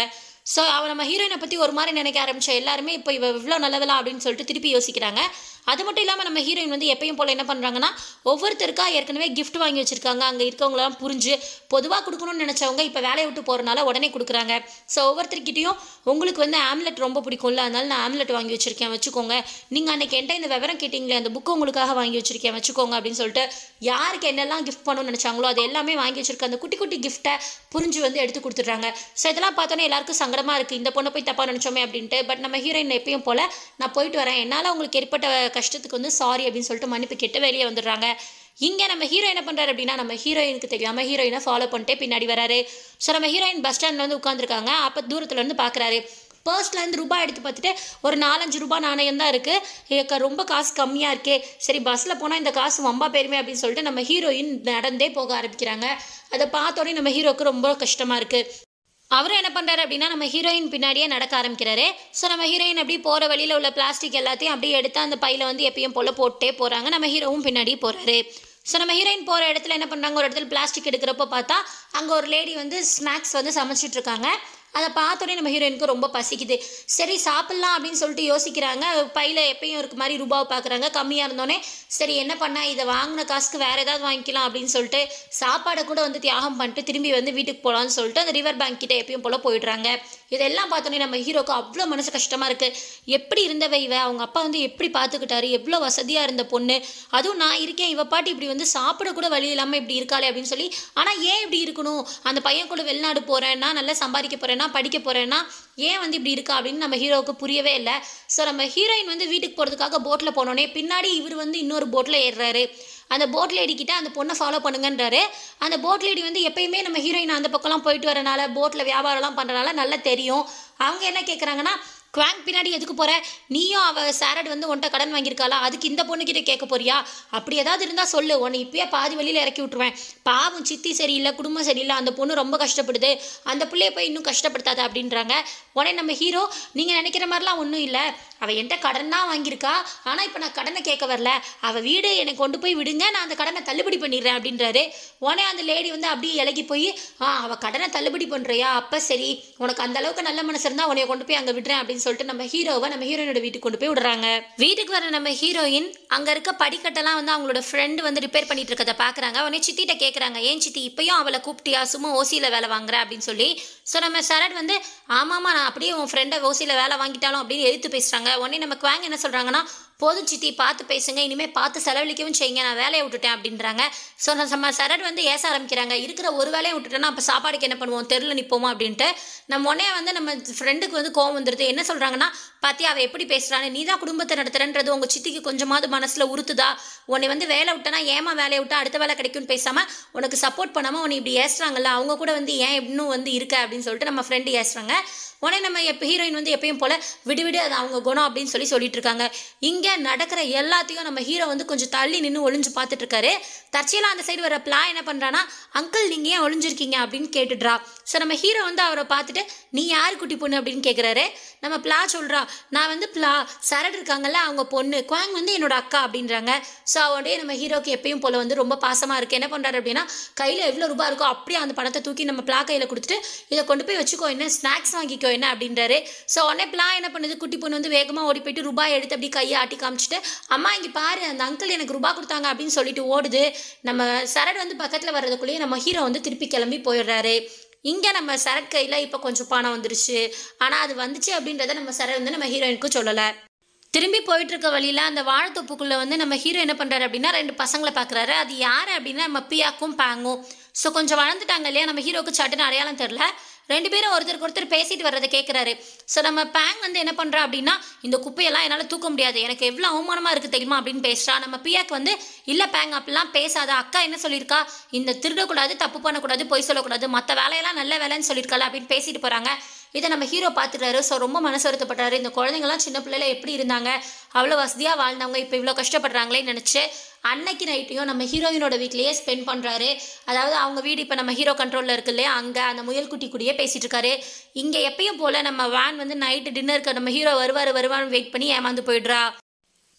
ஸோ அவ நம்ம ஹீரோயினை பற்றி ஒரு மாதிரி நினைக்க ஆரம்பிச்ச எல்லாருமே இப்போ இவ இவ்வளோ நல்லவளா அப்படின்னு சொல்லிட்டு திருப்பி யோசிக்கிறாங்க அது மட்டும் இல்லாமல் நம்ம ஹீரோயின் வந்து எப்பயும் போல் என்ன பண்ணுறாங்கன்னா ஒவ்வொருத்தருக்கா ஏற்கனவே gift வாங்கி வச்சுருக்காங்க அங்கே இருக்கவங்களாம் புரிஞ்சு பொதுவாக கொடுக்கணும்னு நினச்சவங்க இப்போ வேலையை விட்டு போகிறனால உடனே கொடுக்குறாங்க ஸோ ஒவ்வொருத்தர்கிட்டயும் உங்களுக்கு வந்து ஆம்லெட் ரொம்ப பிடிக்கும்ல அதனால நான் ஆம்லெட் வாங்கி வச்சுருக்கேன் வச்சுக்கோங்க நீங்கள் அன்னைக்கு என்கிட்ட இந்த விவரம் கேட்டிங்களே அந்த புக்கு உங்களுக்காக வாங்கி வச்சுருக்கேன் வச்சுக்கோங்க அப்படின்னு சொல்லிட்டு யாருக்கு என்னெல்லாம் கிஃப்ட் பண்ணணும்னு நினச்சாங்களோ அது எல்லாமே வாங்கி வச்சிருக்க அந்த குட்டி குட்டி கிஃப்ட்டை புரிஞ்சு வந்து எடுத்து கொடுத்துட்றாங்க ஸோ இதெல்லாம் பார்த்தோன்னே எல்லாருக்கும் சங்கடமாக இருக்குது இந்த பொண்ணை போய் தப்பாக நினச்சோமே அப்படின்ட்டு பட் நம்ம ஹீரோயின் எப்பயும் போல் நான் போயிட்டு வரேன் என்னால் உங்களுக்கு ஏற்பட்ட கஷ்டத்துக்கு வந்து சாரி அப்படின்னு சொல்லிட்டு மன்னிப்பு கெட்ட வெளியே வந்துடுறாங்க இங்கே நம்ம ஹீரோ என்ன பண்ணுறாரு அப்படின்னா நம்ம ஹீரோயினுக்கு தெரியாமல் ஹீரோயினை ஃபாலோ பண்ணிட்டே பின்னாடி வராரு ஸோ நம்ம ஹீரோயின் பஸ் ஸ்டாண்டில் வந்து உட்காந்துருக்காங்க அப்போ தூரத்துல இருந்து பார்க்குறாரு பர்ஸ்லேருந்து ரூபாய் எடுத்து பார்த்துட்டு ஒரு நாலஞ்சு ரூபாய் நாணயம் தான் இருக்குது ரொம்ப காசு கம்மியாக இருக்கே சரி பஸ்ஸில் போனால் இந்த காசு வம்பா பெருமை அப்படின்னு சொல்லிட்டு நம்ம ஹீரோயின் நடந்தே போக ஆரம்பிக்கிறாங்க அதை பார்த்தோன்னே நம்ம ஹீரோக்கு ரொம்ப கஷ்டமாக இருக்குது அவரும் என்ன பண்ணுறாரு அப்படின்னா நம்ம ஹீரோயின் பின்னாடியே நடக்க ஆரம்பிக்கிறாரு ஸோ நம்ம ஹீரோயின் அப்படியே போகிற வழியில் உள்ள பிளாஸ்டிக் எல்லாத்தையும் அப்படியே எடுத்து அந்த பையில வந்து எப்பயும் போல் போட்டே போகிறாங்க நம்ம ஹீரோவும் பின்னாடியே போகிறாரு ஸோ நம்ம ஹீரோயின் போகிற இடத்துல என்ன பண்ணுறாங்க ஒரு இடத்துல பிளாஸ்டிக் எடுக்கிறப்போ பார்த்தா அங்கே ஒரு லேடி வந்து ஸ்நாக்ஸ் வந்து சமைச்சிட்டு இருக்காங்க அதை பார்த்தோன்னே நம்ம ஹீரோயினுக்கு ரொம்ப பசிக்குது சரி சாப்பிட்லாம் அப்படின்னு சொல்லிட்டு யோசிக்கிறாங்க பையில் எப்பயும் இருக்க மாதிரி ரூபாவை பார்க்குறாங்க கம்மியாக இருந்தோடனே சரி என்ன பண்ண இதை வாங்கின காசுக்கு வேறு ஏதாவது வாங்கிக்கலாம் அப்படின்னு சொல்லிட்டு சாப்பாடை கூட வந்து தியாகம் பண்ணிட்டு திரும்பி வந்து வீட்டுக்கு போகலான்னு சொல்லிட்டு அந்த ரிவர் பேங்க் கிட்ட எப்பயும் போல் போயிடுறாங்க இதெல்லாம் பார்த்தோன்னே நம்ம ஹீரோக்கு அவ்வளோ மனசு கஷ்டமாக இருக்குது எப்படி இருந்தவ இவ அவங்க அப்பா வந்து எப்படி பார்த்துக்கிட்டாரு எவ்வளோ வசதியாக இருந்த பொண்ணு அதுவும் நான் இருக்கேன் இவ பாட்டி இப்படி வந்து சாப்பிட கூட வழி இல்லாமல் இப்படி இருக்காளே அப்படின்னு சொல்லி ஆனால் ஏன் இப்படி இருக்கணும் அந்த பையன் கூட வெளிநாடு போகிறேன்னா நல்லா சம்பாதிக்க போகிறேன்னா படிக்க போகிறேன்னா ஏன் வந்து இப்படி இருக்கா அப்படின்னு நம்ம ஹீரோவுக்கு புரியவே இல்லை ஸோ நம்ம ஹீரோயின் வந்து வீட்டுக்கு போகிறதுக்காக போட்டில் போனோடனே பின்னாடி இவர் வந்து இன்னொரு போட்டில் ஏறுறாரு அந்த போட் லேடி கிட்ட அந்த பொண்ணை ஃபாலோ பண்ணுங்கன்றாரு அந்த போட் லேடி வந்து எப்பயுமே நம்ம ஹீரோயின் அந்த பக்கம்லாம் போயிட்டு வரனால போட்டில் வியாபாரம்லாம் பண்ணுறனால நல்லா தெரியும் அவங்க என்ன கேட்குறாங்கன்னா குவாங் பின்னாடி எதுக்கு போற நீயும் அவ சாரட் வந்து உன்ட்ட கடன் வாங்கியிருக்காளா அதுக்கு இந்த பொண்ணுக்கிட்ட கேட்க போறியா அப்படி ஏதாவது இருந்தால் சொல்லு உன்னை இப்பயே பாதி வழியில் இறக்கி விட்டுருவேன் பாவம் சித்தி சரியில்லை குடும்பம் சரியில்லை அந்த பொண்ணு ரொம்ப கஷ்டப்படுது அந்த பிள்ளைய போய் இன்னும் கஷ்டப்படுத்தாத அப்படின்றாங்க உடனே நம்ம ஹீரோ நீங்கள் நினைக்கிற மாதிரிலாம் ஒன்றும் இல்லை அவள் என்கிட்ட கடன் தான் வாங்கியிருக்கா ஆனால் இப்போ நான் கடனை கேட்க வரல அவள் வீடு எனக்கு கொண்டு போய் விடுங்க நான் அந்த கடனை தள்ளுபடி பண்ணிடுறேன் அப்படின்றாரு உடனே அந்த லேடி வந்து அப்படியே இலகி போய் ஆ அவள் கடனை தள்ளுபடி பண்ணுறியா அப்போ சரி உனக்கு அந்த அளவுக்கு நல்ல மனசு இருந்தால் உன்னைய கொண்டு போய் அங்கே விடுறேன் அப்படின்னு சொல்லிட்டு நம்ம ஹீரோவை நம்ம ஹீரோயினோட வீட்டுக்கு கொண்டு போய் விடுறாங்க வீட்டுக்கு வர நம்ம ஹீரோயின் அங்கே இருக்க படிக்கட்டெல்லாம் வந்து அவங்களோட ஃப்ரெண்டு வந்து ரிப்பேர் பண்ணிட்டு இருக்கதை பார்க்குறாங்க உடனே சித்திட்ட கேட்குறாங்க ஏன் சித்தி இப்பயும் அவளை கூப்பிட்டியா சும்மா ஓசியில் வேலை வாங்குற அப்படின்னு சொல்லி ஸோ நம்ம சரட் வந்து ஆமாம்மா நான் அப்படியே உன் ஃப்ரெண்டை ஓசியில் வேலை வாங்கிட்டாலும் அப்படின்னு எதிர்த்து பேசுகிறாங்க உடனே நம்ம குவாங் என்ன சொல்கிறாங்கன்னா போதும் சித்தி பார்த்து பேசுங்க இனிமேல் பார்த்து செலவழிக்கவும் செய்யுங்க நான் வேலையை விட்டுட்டேன் அப்படின்றாங்க ஸோ நம்ம சரட் வந்து ஏச ஆரம்பிக்கிறாங்க இருக்கிற ஒரு வேலையை விட்டுட்டேன்னா அப்போ சாப்பாடுக்கு என்ன பண்ணுவோம் தெருவில் நிற்போமா அப்படின்ட்டு நம்ம உடனே வந்து நம்ம ஃப்ரெண்டுக்கு வந்து கோவம் வந்துடுது என்ன சொல்கிறாங்கன்னா பாத்தியா அவள் எப்படி பேசுகிறான்னு நீ தான் குடும்பத்தை நடத்துறன்றது உங்கள் சித்திக்கு கொஞ்சமாவது மனசில் உறுத்துதா உன்னை வந்து வேலை விட்டனா ஏமா வேலையை விட்டா அடுத்த வேலை கிடைக்கும்னு பேசாமல் உனக்கு சப்போர்ட் பண்ணாமல் உன்னை இப்படி ஏசுறாங்கல்ல அவங்க கூட வந்து ஏன் இன்னும் வந்து இருக்க அப்படின்னு சொல்லிட்டு நம்ம ஃப்ரெண்டு ஏசுறாங்க உடனே நம்ம எப்போ ஹீரோயின் வந்து எப்பயும் போல் விடு விடு அது அவங்க குணம் அப்படின்னு சொல்லி சொல்லிட்டு இருக்காங்க இங்கே நடக்கிற எல்லாத்தையும் நம்ம ஹீரோ வந்து கொஞ்சம் தள்ளி நின்று ஒளிஞ்சு பார்த்துட்டு இருக்காரு தற்செயலாக அந்த சைடு வர பிளா என்ன பண்ணுறான்னா அங்கிள் நீங்கள் ஏன் ஒளிஞ்சிருக்கீங்க அப்படின்னு கேட்டுடுறா ஸோ நம்ம ஹீரோ வந்து அவரை பார்த்துட்டு நீ யார் குட்டி பொண்ணு அப்படின்னு கேட்குறாரு நம்ம பிளா சொல்கிறா நான் வந்து பிளா சரட் இருக்காங்கல்ல அவங்க பொண்ணு குவாங் வந்து என்னோட அக்கா அப்படின்றாங்க ஸோ அவடே நம்ம ஹீரோக்கு எப்பயும் போல் வந்து ரொம்ப பாசமாக இருக்குது என்ன பண்ணுறாரு அப்படின்னா கையில் எவ்வளோ ரூபா இருக்கோ அப்படியே அந்த பணத்தை தூக்கி நம்ம பிளா கையில் கொடுத்துட்டு இதை கொண்டு போய் வச்சுக்கோ என்ன ஸ்நாக்ஸ் வாங்கிக்கோ என்ன அப்படின்றாரு ஸோ உடனே பிளா என்ன பண்ணுது குட்டி பொண்ணு வந்து வேகமாக ஓடி போயிட்டு ரூபாய் எடுத்து அப்படி கையை ஆட்டி காமிச்சிட்டு அம்மா இங்கே பாரு அந்த அங்கிள் எனக்கு ரூபா கொடுத்தாங்க அப்படின்னு சொல்லிட்டு ஓடுது நம்ம சரட் வந்து பக்கத்தில் வர்றதுக்குள்ளேயே நம்ம ஹீரோ வந்து திருப்பி கிளம்பி போயிடுறாரு இங்கே நம்ம சரட் கையில் இப்போ கொஞ்சம் பணம் வந்துருச்சு ஆனால் அது வந்துச்சு அப்படின்றத நம்ம சரட் வந்து நம்ம ஹீரோயினுக்கு சொல்லலை திரும்பி போயிட்டு இருக்க வழியில் அந்த வாழைத்தொப்புக்குள்ளே வந்து நம்ம ஹீரோ என்ன பண்ணுறாரு அப்படின்னா ரெண்டு பசங்களை பார்க்குறாரு அது யார் அப்படின்னா நம்ம பியாக்கும் பாங்கும் ஸோ கொஞ்சம் வளர்ந்துட்டாங்க இல்லையா நம்ம ஹீரோக்கு சட்டுன்னு அடையாளம் தெரில ரெண்டு பேரும் ஒருத்தருக்கு ஒருத்தர் பேசிட்டு வர்றதை கேட்குறாரு ஸோ நம்ம பேங் வந்து என்ன பண்ணுறா அப்படின்னா இந்த குப்பையெல்லாம் என்னால் தூக்க முடியாது எனக்கு எவ்வளோ அவமானமாக இருக்குது தெரியுமா அப்படின்னு பேசுகிறா நம்ம பியாக்கு வந்து இல்லை பேங் அப்படிலாம் பேசாத அக்கா என்ன சொல்லியிருக்கா இந்த திருடக்கூடாது தப்பு பண்ணக்கூடாது பொய் சொல்லக்கூடாது மற்ற வேலையெல்லாம் நல்ல வேலைன்னு சொல்லியிருக்காள் அப்படின்னு பேசிட்டு போகிறாங்க இதை நம்ம ஹீரோ பார்த்துட்டாரு ஸோ ரொம்ப மனசு வருத்தப்பட்டாரு இந்த குழந்தைங்கலாம் சின்ன பிள்ளைல எப்படி இருந்தாங்க அவ்வளோ வசதியாக வாழ்ந்தவங்க இப்போ இவ்வளோ கஷ்டப்படுறாங்களேன்னு நினச்சி அன்னைக்கு நைட்டையும் நம்ம ஹீரோயினோட வீட்லேயே ஸ்பெண்ட் பண்ணுறாரு அதாவது அவங்க வீடு இப்போ நம்ம ஹீரோ கண்ட்ரோலில் இருக்கு இல்லையா அங்கே அந்த முயல்குட்டி கூடயே பேசிகிட்டு இருக்காரு இங்கே எப்பயும் போல் நம்ம வேன் வந்து நைட்டு டின்னருக்கு நம்ம ஹீரோ வருவார் வருவான்னு வெயிட் பண்ணி ஏமாந்து போயிடுறா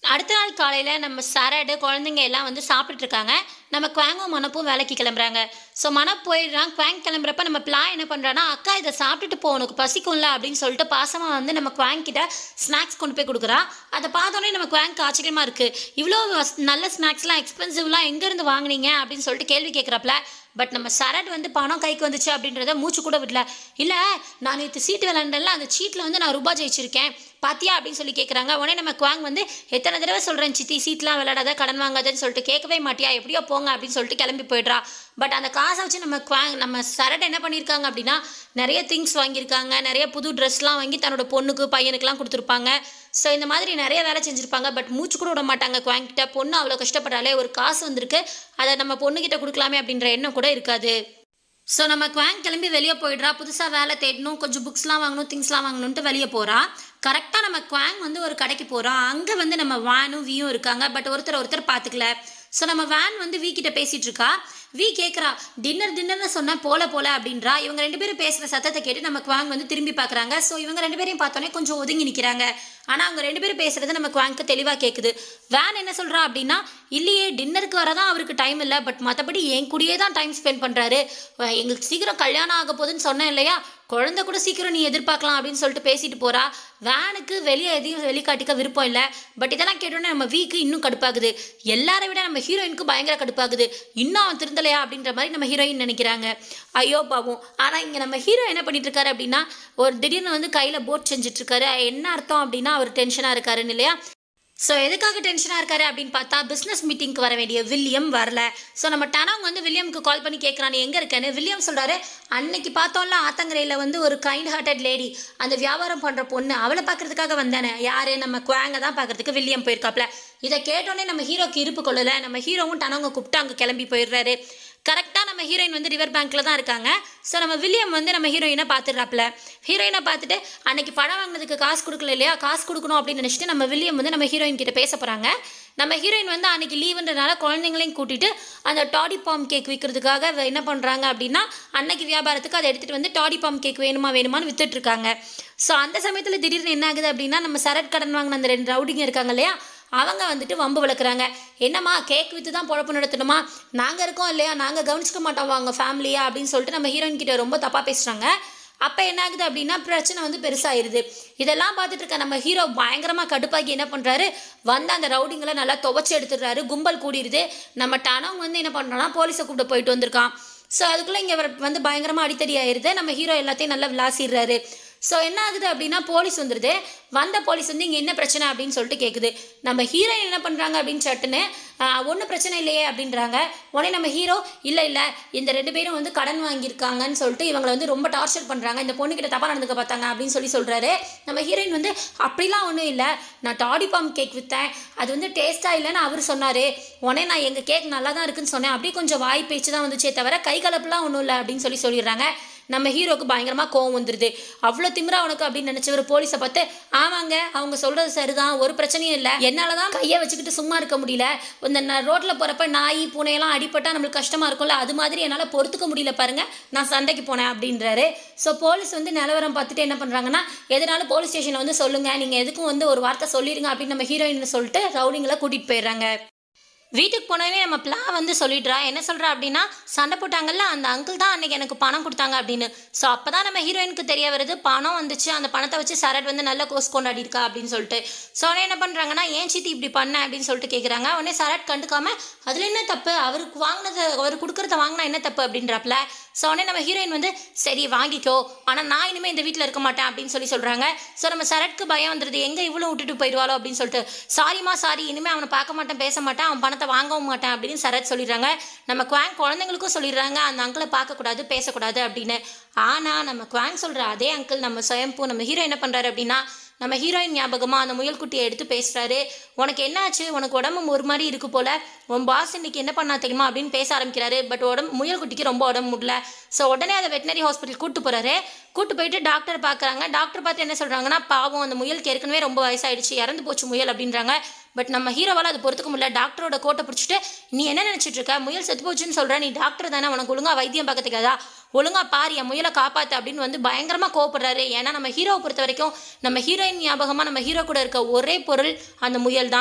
அடுத்த நாள் காலையில் நம்ம சரடு குழந்தைங்க எல்லாம் வந்து சாப்பிட்டுட்டு இருக்காங்க நம்ம குவாங்கும் மனப்பும் வேலைக்கு கிளம்புறாங்க ஸோ மனப் போயிடுறான் குவாங் கிளம்புறப்ப நம்ம பிளா என்ன பண்ணுறான்னா அக்கா இதை சாப்பிட்டுட்டு போ உனக்கு பசிக்கும்ல அப்படின்னு சொல்லிட்டு பாசமாக வந்து நம்ம குவாங் கிட்ட ஸ்நாக்ஸ் கொண்டு போய் கொடுக்குறா அதை பார்த்தோன்னே நம்ம குவாங்க்கு ஆச்சரியமாக இருக்குது இவ்வளோ வஸ்- நல்ல ஸ்நாக்ஸ்லாம் எக்ஸ்பென்சிவ்லாம் எங்கேருந்து வாங்குனீங்க அப்படின்னு சொல்லிட்டு கேள்வி கேட்குறப்பல பட் நம்ம சரட் வந்து பணம் கைக்கு வந்துச்சு அப்படின்றத மூச்சு கூட விடல இல்லை நான் நேற்று சீட்டு விளாண்டல அந்த சீட்டில் வந்து நான் ரூபாய் ஜெயிச்சிருக்கேன் பாத்தியா அப்படின்னு சொல்லி கேட்குறாங்க உடனே நம்ம குவாங் வந்து எத்தனை தடவை சொல்கிறேன் சித்தி சீட்லாம் விளையாடாத கடன் வாங்காதன்னு சொல்லிட்டு கேட்கவே மாட்டியா எப்படியோ போங்க அப்படின்னு சொல்லிட்டு கிளம்பி போயிடுறா பட் அந்த காசை வச்சு நம்ம குவாங் நம்ம சரட் என்ன பண்ணியிருக்காங்க அப்படின்னா நிறைய திங்ஸ் வாங்கியிருக்காங்க நிறைய புது ட்ரெஸ்லாம் வாங்கி தன்னோட பொண்ணுக்கு பையனுக்குலாம் கொடுத்துருப்பாங்க ஸோ இந்த மாதிரி நிறைய வேலை செஞ்சுருப்பாங்க பட் மூச்சு கூட விட மாட்டாங்க குவாங்கிட்ட பொண்ணு அவ்வளோ கஷ்டப்பட்டாலே ஒரு காசு வந்திருக்கு அதை நம்ம பொண்ணுக்கிட்ட கொடுக்கலாமே அப்படின்ற எண்ணம் கூட இருக்காது ஸோ நம்ம குவாங் கிளம்பி வெளியே போயிடுறா புதுசாக வேலை தேடணும் கொஞ்சம் புக்ஸ்லாம் வாங்கணும் திங்ஸ்லாம் வாங்கணுன்ட்டு வெளியே போகிறா கரெக்டாக நம்ம குவாங் வந்து ஒரு கடைக்கு போகிறோம் அங்கே வந்து நம்ம வேனும் வியும் இருக்காங்க பட் ஒருத்தர் ஒருத்தர் பார்த்துக்கல ஸோ நம்ம வேன் வந்து வி கிட்ட பேசிகிட்டு இருக்கா வி கேட்குறா டின்னர் டின்னர்னு சொன்ன போல போல அப்படின்றா இவங்க ரெண்டு பேரும் பேசுகிற சத்தத்தை கேட்டு நம்ம குவாங் வந்து திரும்பி பார்க்குறாங்க ஸோ இவங்க ரெண்டு பேரையும் பார்த்தோன்னே கொஞ்சம் ஒதுங்கி நிற்கிறாங்க ஆனால் அவங்க ரெண்டு பேரும் பேசுகிறது நம்ம குவாங்க்கு தெளிவாக கேட்குது வேன் என்ன சொல்கிறா அப்படின்னா இல்லையே டின்னருக்கு வரதான் அவருக்கு டைம் இல்லை பட் மற்றபடி என் கூடயே தான் டைம் ஸ்பெண்ட் பண்ணுறாரு எங்களுக்கு சீக்கிரம் கல்யாணம் ஆக போகுதுன்னு சொன்னேன் இல்லையா குழந்தை கூட சீக்கிரம் நீ எதிர்பார்க்கலாம் அப்படின்னு சொல்லிட்டு பேசிட்டு போறா வேனுக்கு வெளியே எதையும் வெளிக்காட்டிக்க விருப்பம் இல்லை பட் இதெல்லாம் கேட்டோன்னே நம்ம வீக்கு இன்னும் கடுப்பாகுது எல்லாரை விட நம்ம ஹீரோயினுக்கு பயங்கர கடுப்பாகுது இன்னும் அவன் திருந்தலையா அப்படின்ற மாதிரி நம்ம ஹீரோயின் நினைக்கிறாங்க ஐயோ பாவம் ஆனால் இங்கே நம்ம ஹீரோ என்ன பண்ணிட்டு இருக்காரு அப்படின்னா ஒரு திடீர்னு வந்து கையில் போட் செஞ்சுட்டு இருக்காரு என்ன அர்த்தம் அப்படின்னா அவர் டென்ஷனாக இருக்காருன்னு இல்லையா ஸோ எதுக்காக டென்ஷனாக இருக்காரு அப்படின்னு பார்த்தா பிஸ்னஸ் மீட்டிங்க்கு வர வேண்டிய வில்லியம் வரல ஸோ நம்ம டனவங்க வந்து வில்லியம்க்கு கால் பண்ணி கேட்குறான் எங்கே இருக்கேன்னு வில்லியம் சொல்கிறாரு அன்னைக்கு பார்த்தோம்ல ஆத்தங்கரையில் வந்து ஒரு கைண்ட் ஹார்ட்டட் லேடி அந்த வியாபாரம் பண்ணுற பொண்ணு அவளை பார்க்கறதுக்காக வந்தானே யார் நம்ம குவாங்க தான் பார்க்கறதுக்கு வில்லியம் போயிருக்காப்ல இதை கேட்டோன்னே நம்ம ஹீரோக்கு இருப்பு கொள்ளலை நம்ம ஹீரோவும் டனவங்க கூப்பிட்டு அங்கே கிளம்பி போயிடுறாரு கரெக்டாக நம்ம ஹீரோயின் வந்து ரிவர் பேங்க்கில் தான் இருக்காங்க ஸோ நம்ம வில்லியம் வந்து நம்ம ஹீரோயினை பார்த்துடுறாப்புல ஹீரோயினை பார்த்துட்டு அன்னைக்கு படம் வாங்கினதுக்கு காசு கொடுக்கல இல்லையா காசு கொடுக்கணும் அப்படின்னு நினச்சிட்டு நம்ம வில்லியம் வந்து நம்ம ஹீரோயின் கிட்ட பேச போகிறாங்க நம்ம ஹீரோயின் வந்து அன்னைக்கு லீவுன்றனால குழந்தைங்களையும் கூட்டிட்டு அந்த டாடி பாம் கேக் விற்கிறதுக்காக அவ என்ன பண்ணுறாங்க அப்படின்னா அன்னைக்கு வியாபாரத்துக்கு அதை எடுத்துகிட்டு வந்து டாடி பாம் கேக் வேணுமா வேணுமான்னு வித்துட்டு இருக்காங்க ஸோ அந்த சமயத்தில் திடீர்னு என்ன ஆகுது அப்படின்னா நம்ம சரட் கடன் வாங்கின அந்த ரெண்டு ரவுடிங்க இருக்காங்க இல்லையா அவங்க வந்துட்டு வம்பு வளர்க்குறாங்க என்னம்மா கேக் விற்று தான் பொழப்பு நடத்தணுமா நாங்கள் இருக்கோம் இல்லையா நாங்கள் கவனிச்சிக்க மாட்டோம் அவங்க ஃபேமிலியா அப்படின்னு சொல்லிட்டு நம்ம ஹீரோயின் கிட்ட ரொம்ப தப்பாக பேசுகிறாங்க அப்போ என்ன ஆகுது அப்படின்னா பிரச்சனை வந்து பெருசாயிருது இதெல்லாம் பார்த்துட்டு இருக்க நம்ம ஹீரோ பயங்கரமாக கடுப்பாக்கி என்ன பண்ணுறாரு வந்து அந்த ரவுடிங்களை நல்லா துவைச்சி எடுத்துடுறாரு கும்பல் கூடிடுது நம்ம டனவங்க வந்து என்ன பண்ணுறோன்னா போலீஸை கூப்பிட்டு போயிட்டு வந்திருக்கான் ஸோ அதுக்குள்ளே இங்கே வந்து பயங்கரமாக அடித்தடி ஆயிருது நம்ம ஹீரோ எல்லாத்தையும் நல்லா விளாசிடுறாரு ஸோ என்ன ஆகுது அப்படின்னா போலீஸ் வந்துடுது வந்த போலீஸ் வந்து இங்கே என்ன பிரச்சனை அப்படின்னு சொல்லிட்டு கேட்குது நம்ம ஹீரோயின் என்ன பண்ணுறாங்க அப்படின்னு சட்டுன்னு ஒன்றும் பிரச்சனை இல்லையே அப்படின்றாங்க உடனே நம்ம ஹீரோ இல்லை இல்லை இந்த ரெண்டு பேரும் வந்து கடன் வாங்கியிருக்காங்கன்னு சொல்லிட்டு இவங்களை வந்து ரொம்ப டார்ச்சர் பண்ணுறாங்க இந்த பொண்ணுக்கிட்ட தப்பாக நடந்துக்க பார்த்தாங்க அப்படின்னு சொல்லி சொல்கிறாரு நம்ம ஹீரோயின் வந்து அப்படிலாம் ஒன்றும் இல்லை நான் டாடி பாம் கேக் விற்றேன் அது வந்து டேஸ்ட்டாக இல்லைன்னு அவர் சொன்னார் உடனே நான் எங்கள் கேக் நல்லா தான் இருக்குன்னு சொன்னேன் அப்படியே கொஞ்சம் வாய் பேச்சு தான் வந்துச்சே தவிர கை கலப்புலாம் ஒன்றும் இல்லை அப்படின்னு சொல்லி சொல்லிடுறாங்க நம்ம ஹீரோக்கு பயங்கரமாக கோவம் வந்துடுது அவ்வளோ திமிரா உனக்கு அப்படின்னு நினச்சவர் போலீஸை பார்த்து ஆமாங்க அவங்க சொல்கிறது சரிதான் ஒரு பிரச்சனையும் இல்லை என்னால் தான் கையை வச்சுக்கிட்டு சும்மா இருக்க முடியல இந்த ரோட்டில் போகிறப்ப நாய் பூனையெல்லாம் அடிபட்டால் நம்மளுக்கு கஷ்டமாக இருக்கும்ல அது மாதிரி என்னால் பொறுத்துக்க முடியல பாருங்க நான் சண்டைக்கு போனேன் அப்படின்றாரு ஸோ போலீஸ் வந்து நிலவரம் பார்த்துட்டு என்ன பண்ணுறாங்கன்னா எதனாலும் போலீஸ் ஸ்டேஷனில் வந்து சொல்லுங்கள் நீங்கள் எதுக்கும் வந்து ஒரு வார்த்தை சொல்லிடுங்க அப்படின்னு நம்ம ஹீரோயின் சொல்லிட்டு ரவுடிங்களை கூட்டிகிட்டு போயிடுறாங்க வீட்டுக்கு போனவே நம்ம பிளா வந்து சொல்லிடுறா என்ன சொல்கிறா அப்படின்னா சண்டை போட்டாங்கல்ல அந்த அங்கிள் தான் அன்னைக்கு எனக்கு பணம் கொடுத்தாங்க அப்படின்னு ஸோ அப்போ தான் நம்ம ஹீரோயினுக்கு தெரிய வருது பணம் வந்துச்சு அந்த பணத்தை வச்சு சரட் வந்து நல்ல கோர்ஸ் கொண்டாடி இருக்கா அப்படின்னு சொல்லிட்டு ஸோ உடனே என்ன பண்ணுறாங்கன்னா ஏன் சித்தி இப்படி பண்ண அப்படின்னு சொல்லிட்டு கேட்குறாங்க உடனே சரட் கண்டுக்காம அதில் என்ன தப்பு அவருக்கு வாங்கினது அவர் கொடுக்குறத வாங்கினா என்ன தப்பு அப்படின்றப்பல ஸோ உடனே நம்ம ஹீரோயின் வந்து சரி வாங்கிக்கோ ஆனால் நான் இனிமேல் இந்த வீட்டில் இருக்க மாட்டேன் அப்படின்னு சொல்லி சொல்கிறாங்க ஸோ நம்ம சரட்க்கு பயம் வந்துடுது எங்கே இவ்வளோ விட்டுட்டு போயிடுவாளோ அப்படின்னு சொல்லிட்டு சாரிம்மா சாரி இனிமேல் அவனை பார்க்க மாட்டேன் பேச மாட்டேன் அவன் பணத்தை வாங்கவும் மாட்டேன் அப்படின்னு சரத் சொல்லிடுறாங்க நம்ம குவாங் குழந்தைங்களுக்கும் சொல்லிடுறாங்க அந்த அங்கிளை பார்க்கக்கூடாது பேசக்கூடாது அப்படின்னு ஆனால் நம்ம குவாங் சொல்கிற அதே அங்கிள் நம்ம சுயம்பு நம்ம ஹீரோ என்ன பண்ணுறாரு அப்படின்னா நம்ம ஹீரோயின் ஞாபகமாக அந்த முயல்குட்டியை எடுத்து பேசுகிறாரு உனக்கு என்ன ஆச்சு உனக்கு உடம்பு ஒரு மாதிரி இருக்கு போல உன் பாஸ் இன்னைக்கு என்ன பண்ணா தெரியுமா அப்படின்னு பேச ஆரம்பிக்கிறாரு பட் உடம்பு முயல்குட்டிக்கு ரொம்ப உடம்பு முடியல ஸோ உடனே அதை வெட்டினரி ஹாஸ்பிட்டல் கூட்டு போகிறாரு கூட்டு போயிட்டு டாக்டர் பார்க்குறாங்க டாக்டர் பார்த்து என்ன சொல்கிறாங்கன்னா பாவம் அந்த முயலுக்கு ஏற்கனவே ரொம்ப வயசாயிடுச்சு இறந்து போச்சு முயல் அப்படின்றாங்க பட் நம்ம ஹீரோவால் அது பொறுத்துக்க முடியல டாக்டரோட கோட்டை பிடிச்சிட்டு நீ என்ன நினச்சிட்டு இருக்க முயல் செத்து போச்சுன்னு சொல்கிற நீ டாக்டர் தானே உனக்கு ஒழுங்கா வைத்தியம் பார்க்க தெரியாதா ஒழுங்கா பாரு என் முயலை காப்பாத்து அப்படின்னு வந்து பயங்கரமாக கோவப்படுறாரு ஏன்னா நம்ம ஹீரோவை பொறுத்த வரைக்கும் நம்ம ஹீரோயின் ஞாபகமாக நம்ம ஹீரோ கூட இருக்க ஒரே பொருள் அந்த முயல் தான்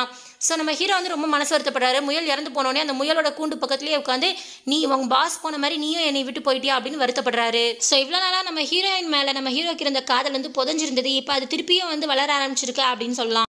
ஸோ நம்ம ஹீரோ வந்து ரொம்ப மனசு வருத்தப்படுறாரு முயல் இறந்து போனோடனே அந்த முயலோட கூண்டு பக்கத்துலேயே உட்காந்து நீ உங்க பாஸ் போன மாதிரி நீயும் என்னை விட்டு போயிட்டியா அப்படின்னு வருத்தப்படுறாரு ஸோ இவ்வளோ நாளாக நம்ம ஹீரோயின் மேலே நம்ம ஹீரோக்கு இருந்த காதல் வந்து புதஞ்சிருந்தது இப்போ அது திருப்பியும் வந்து வளர ஆரம்பிச்சிருக்கு அப்படின்னு சொல்லலாம்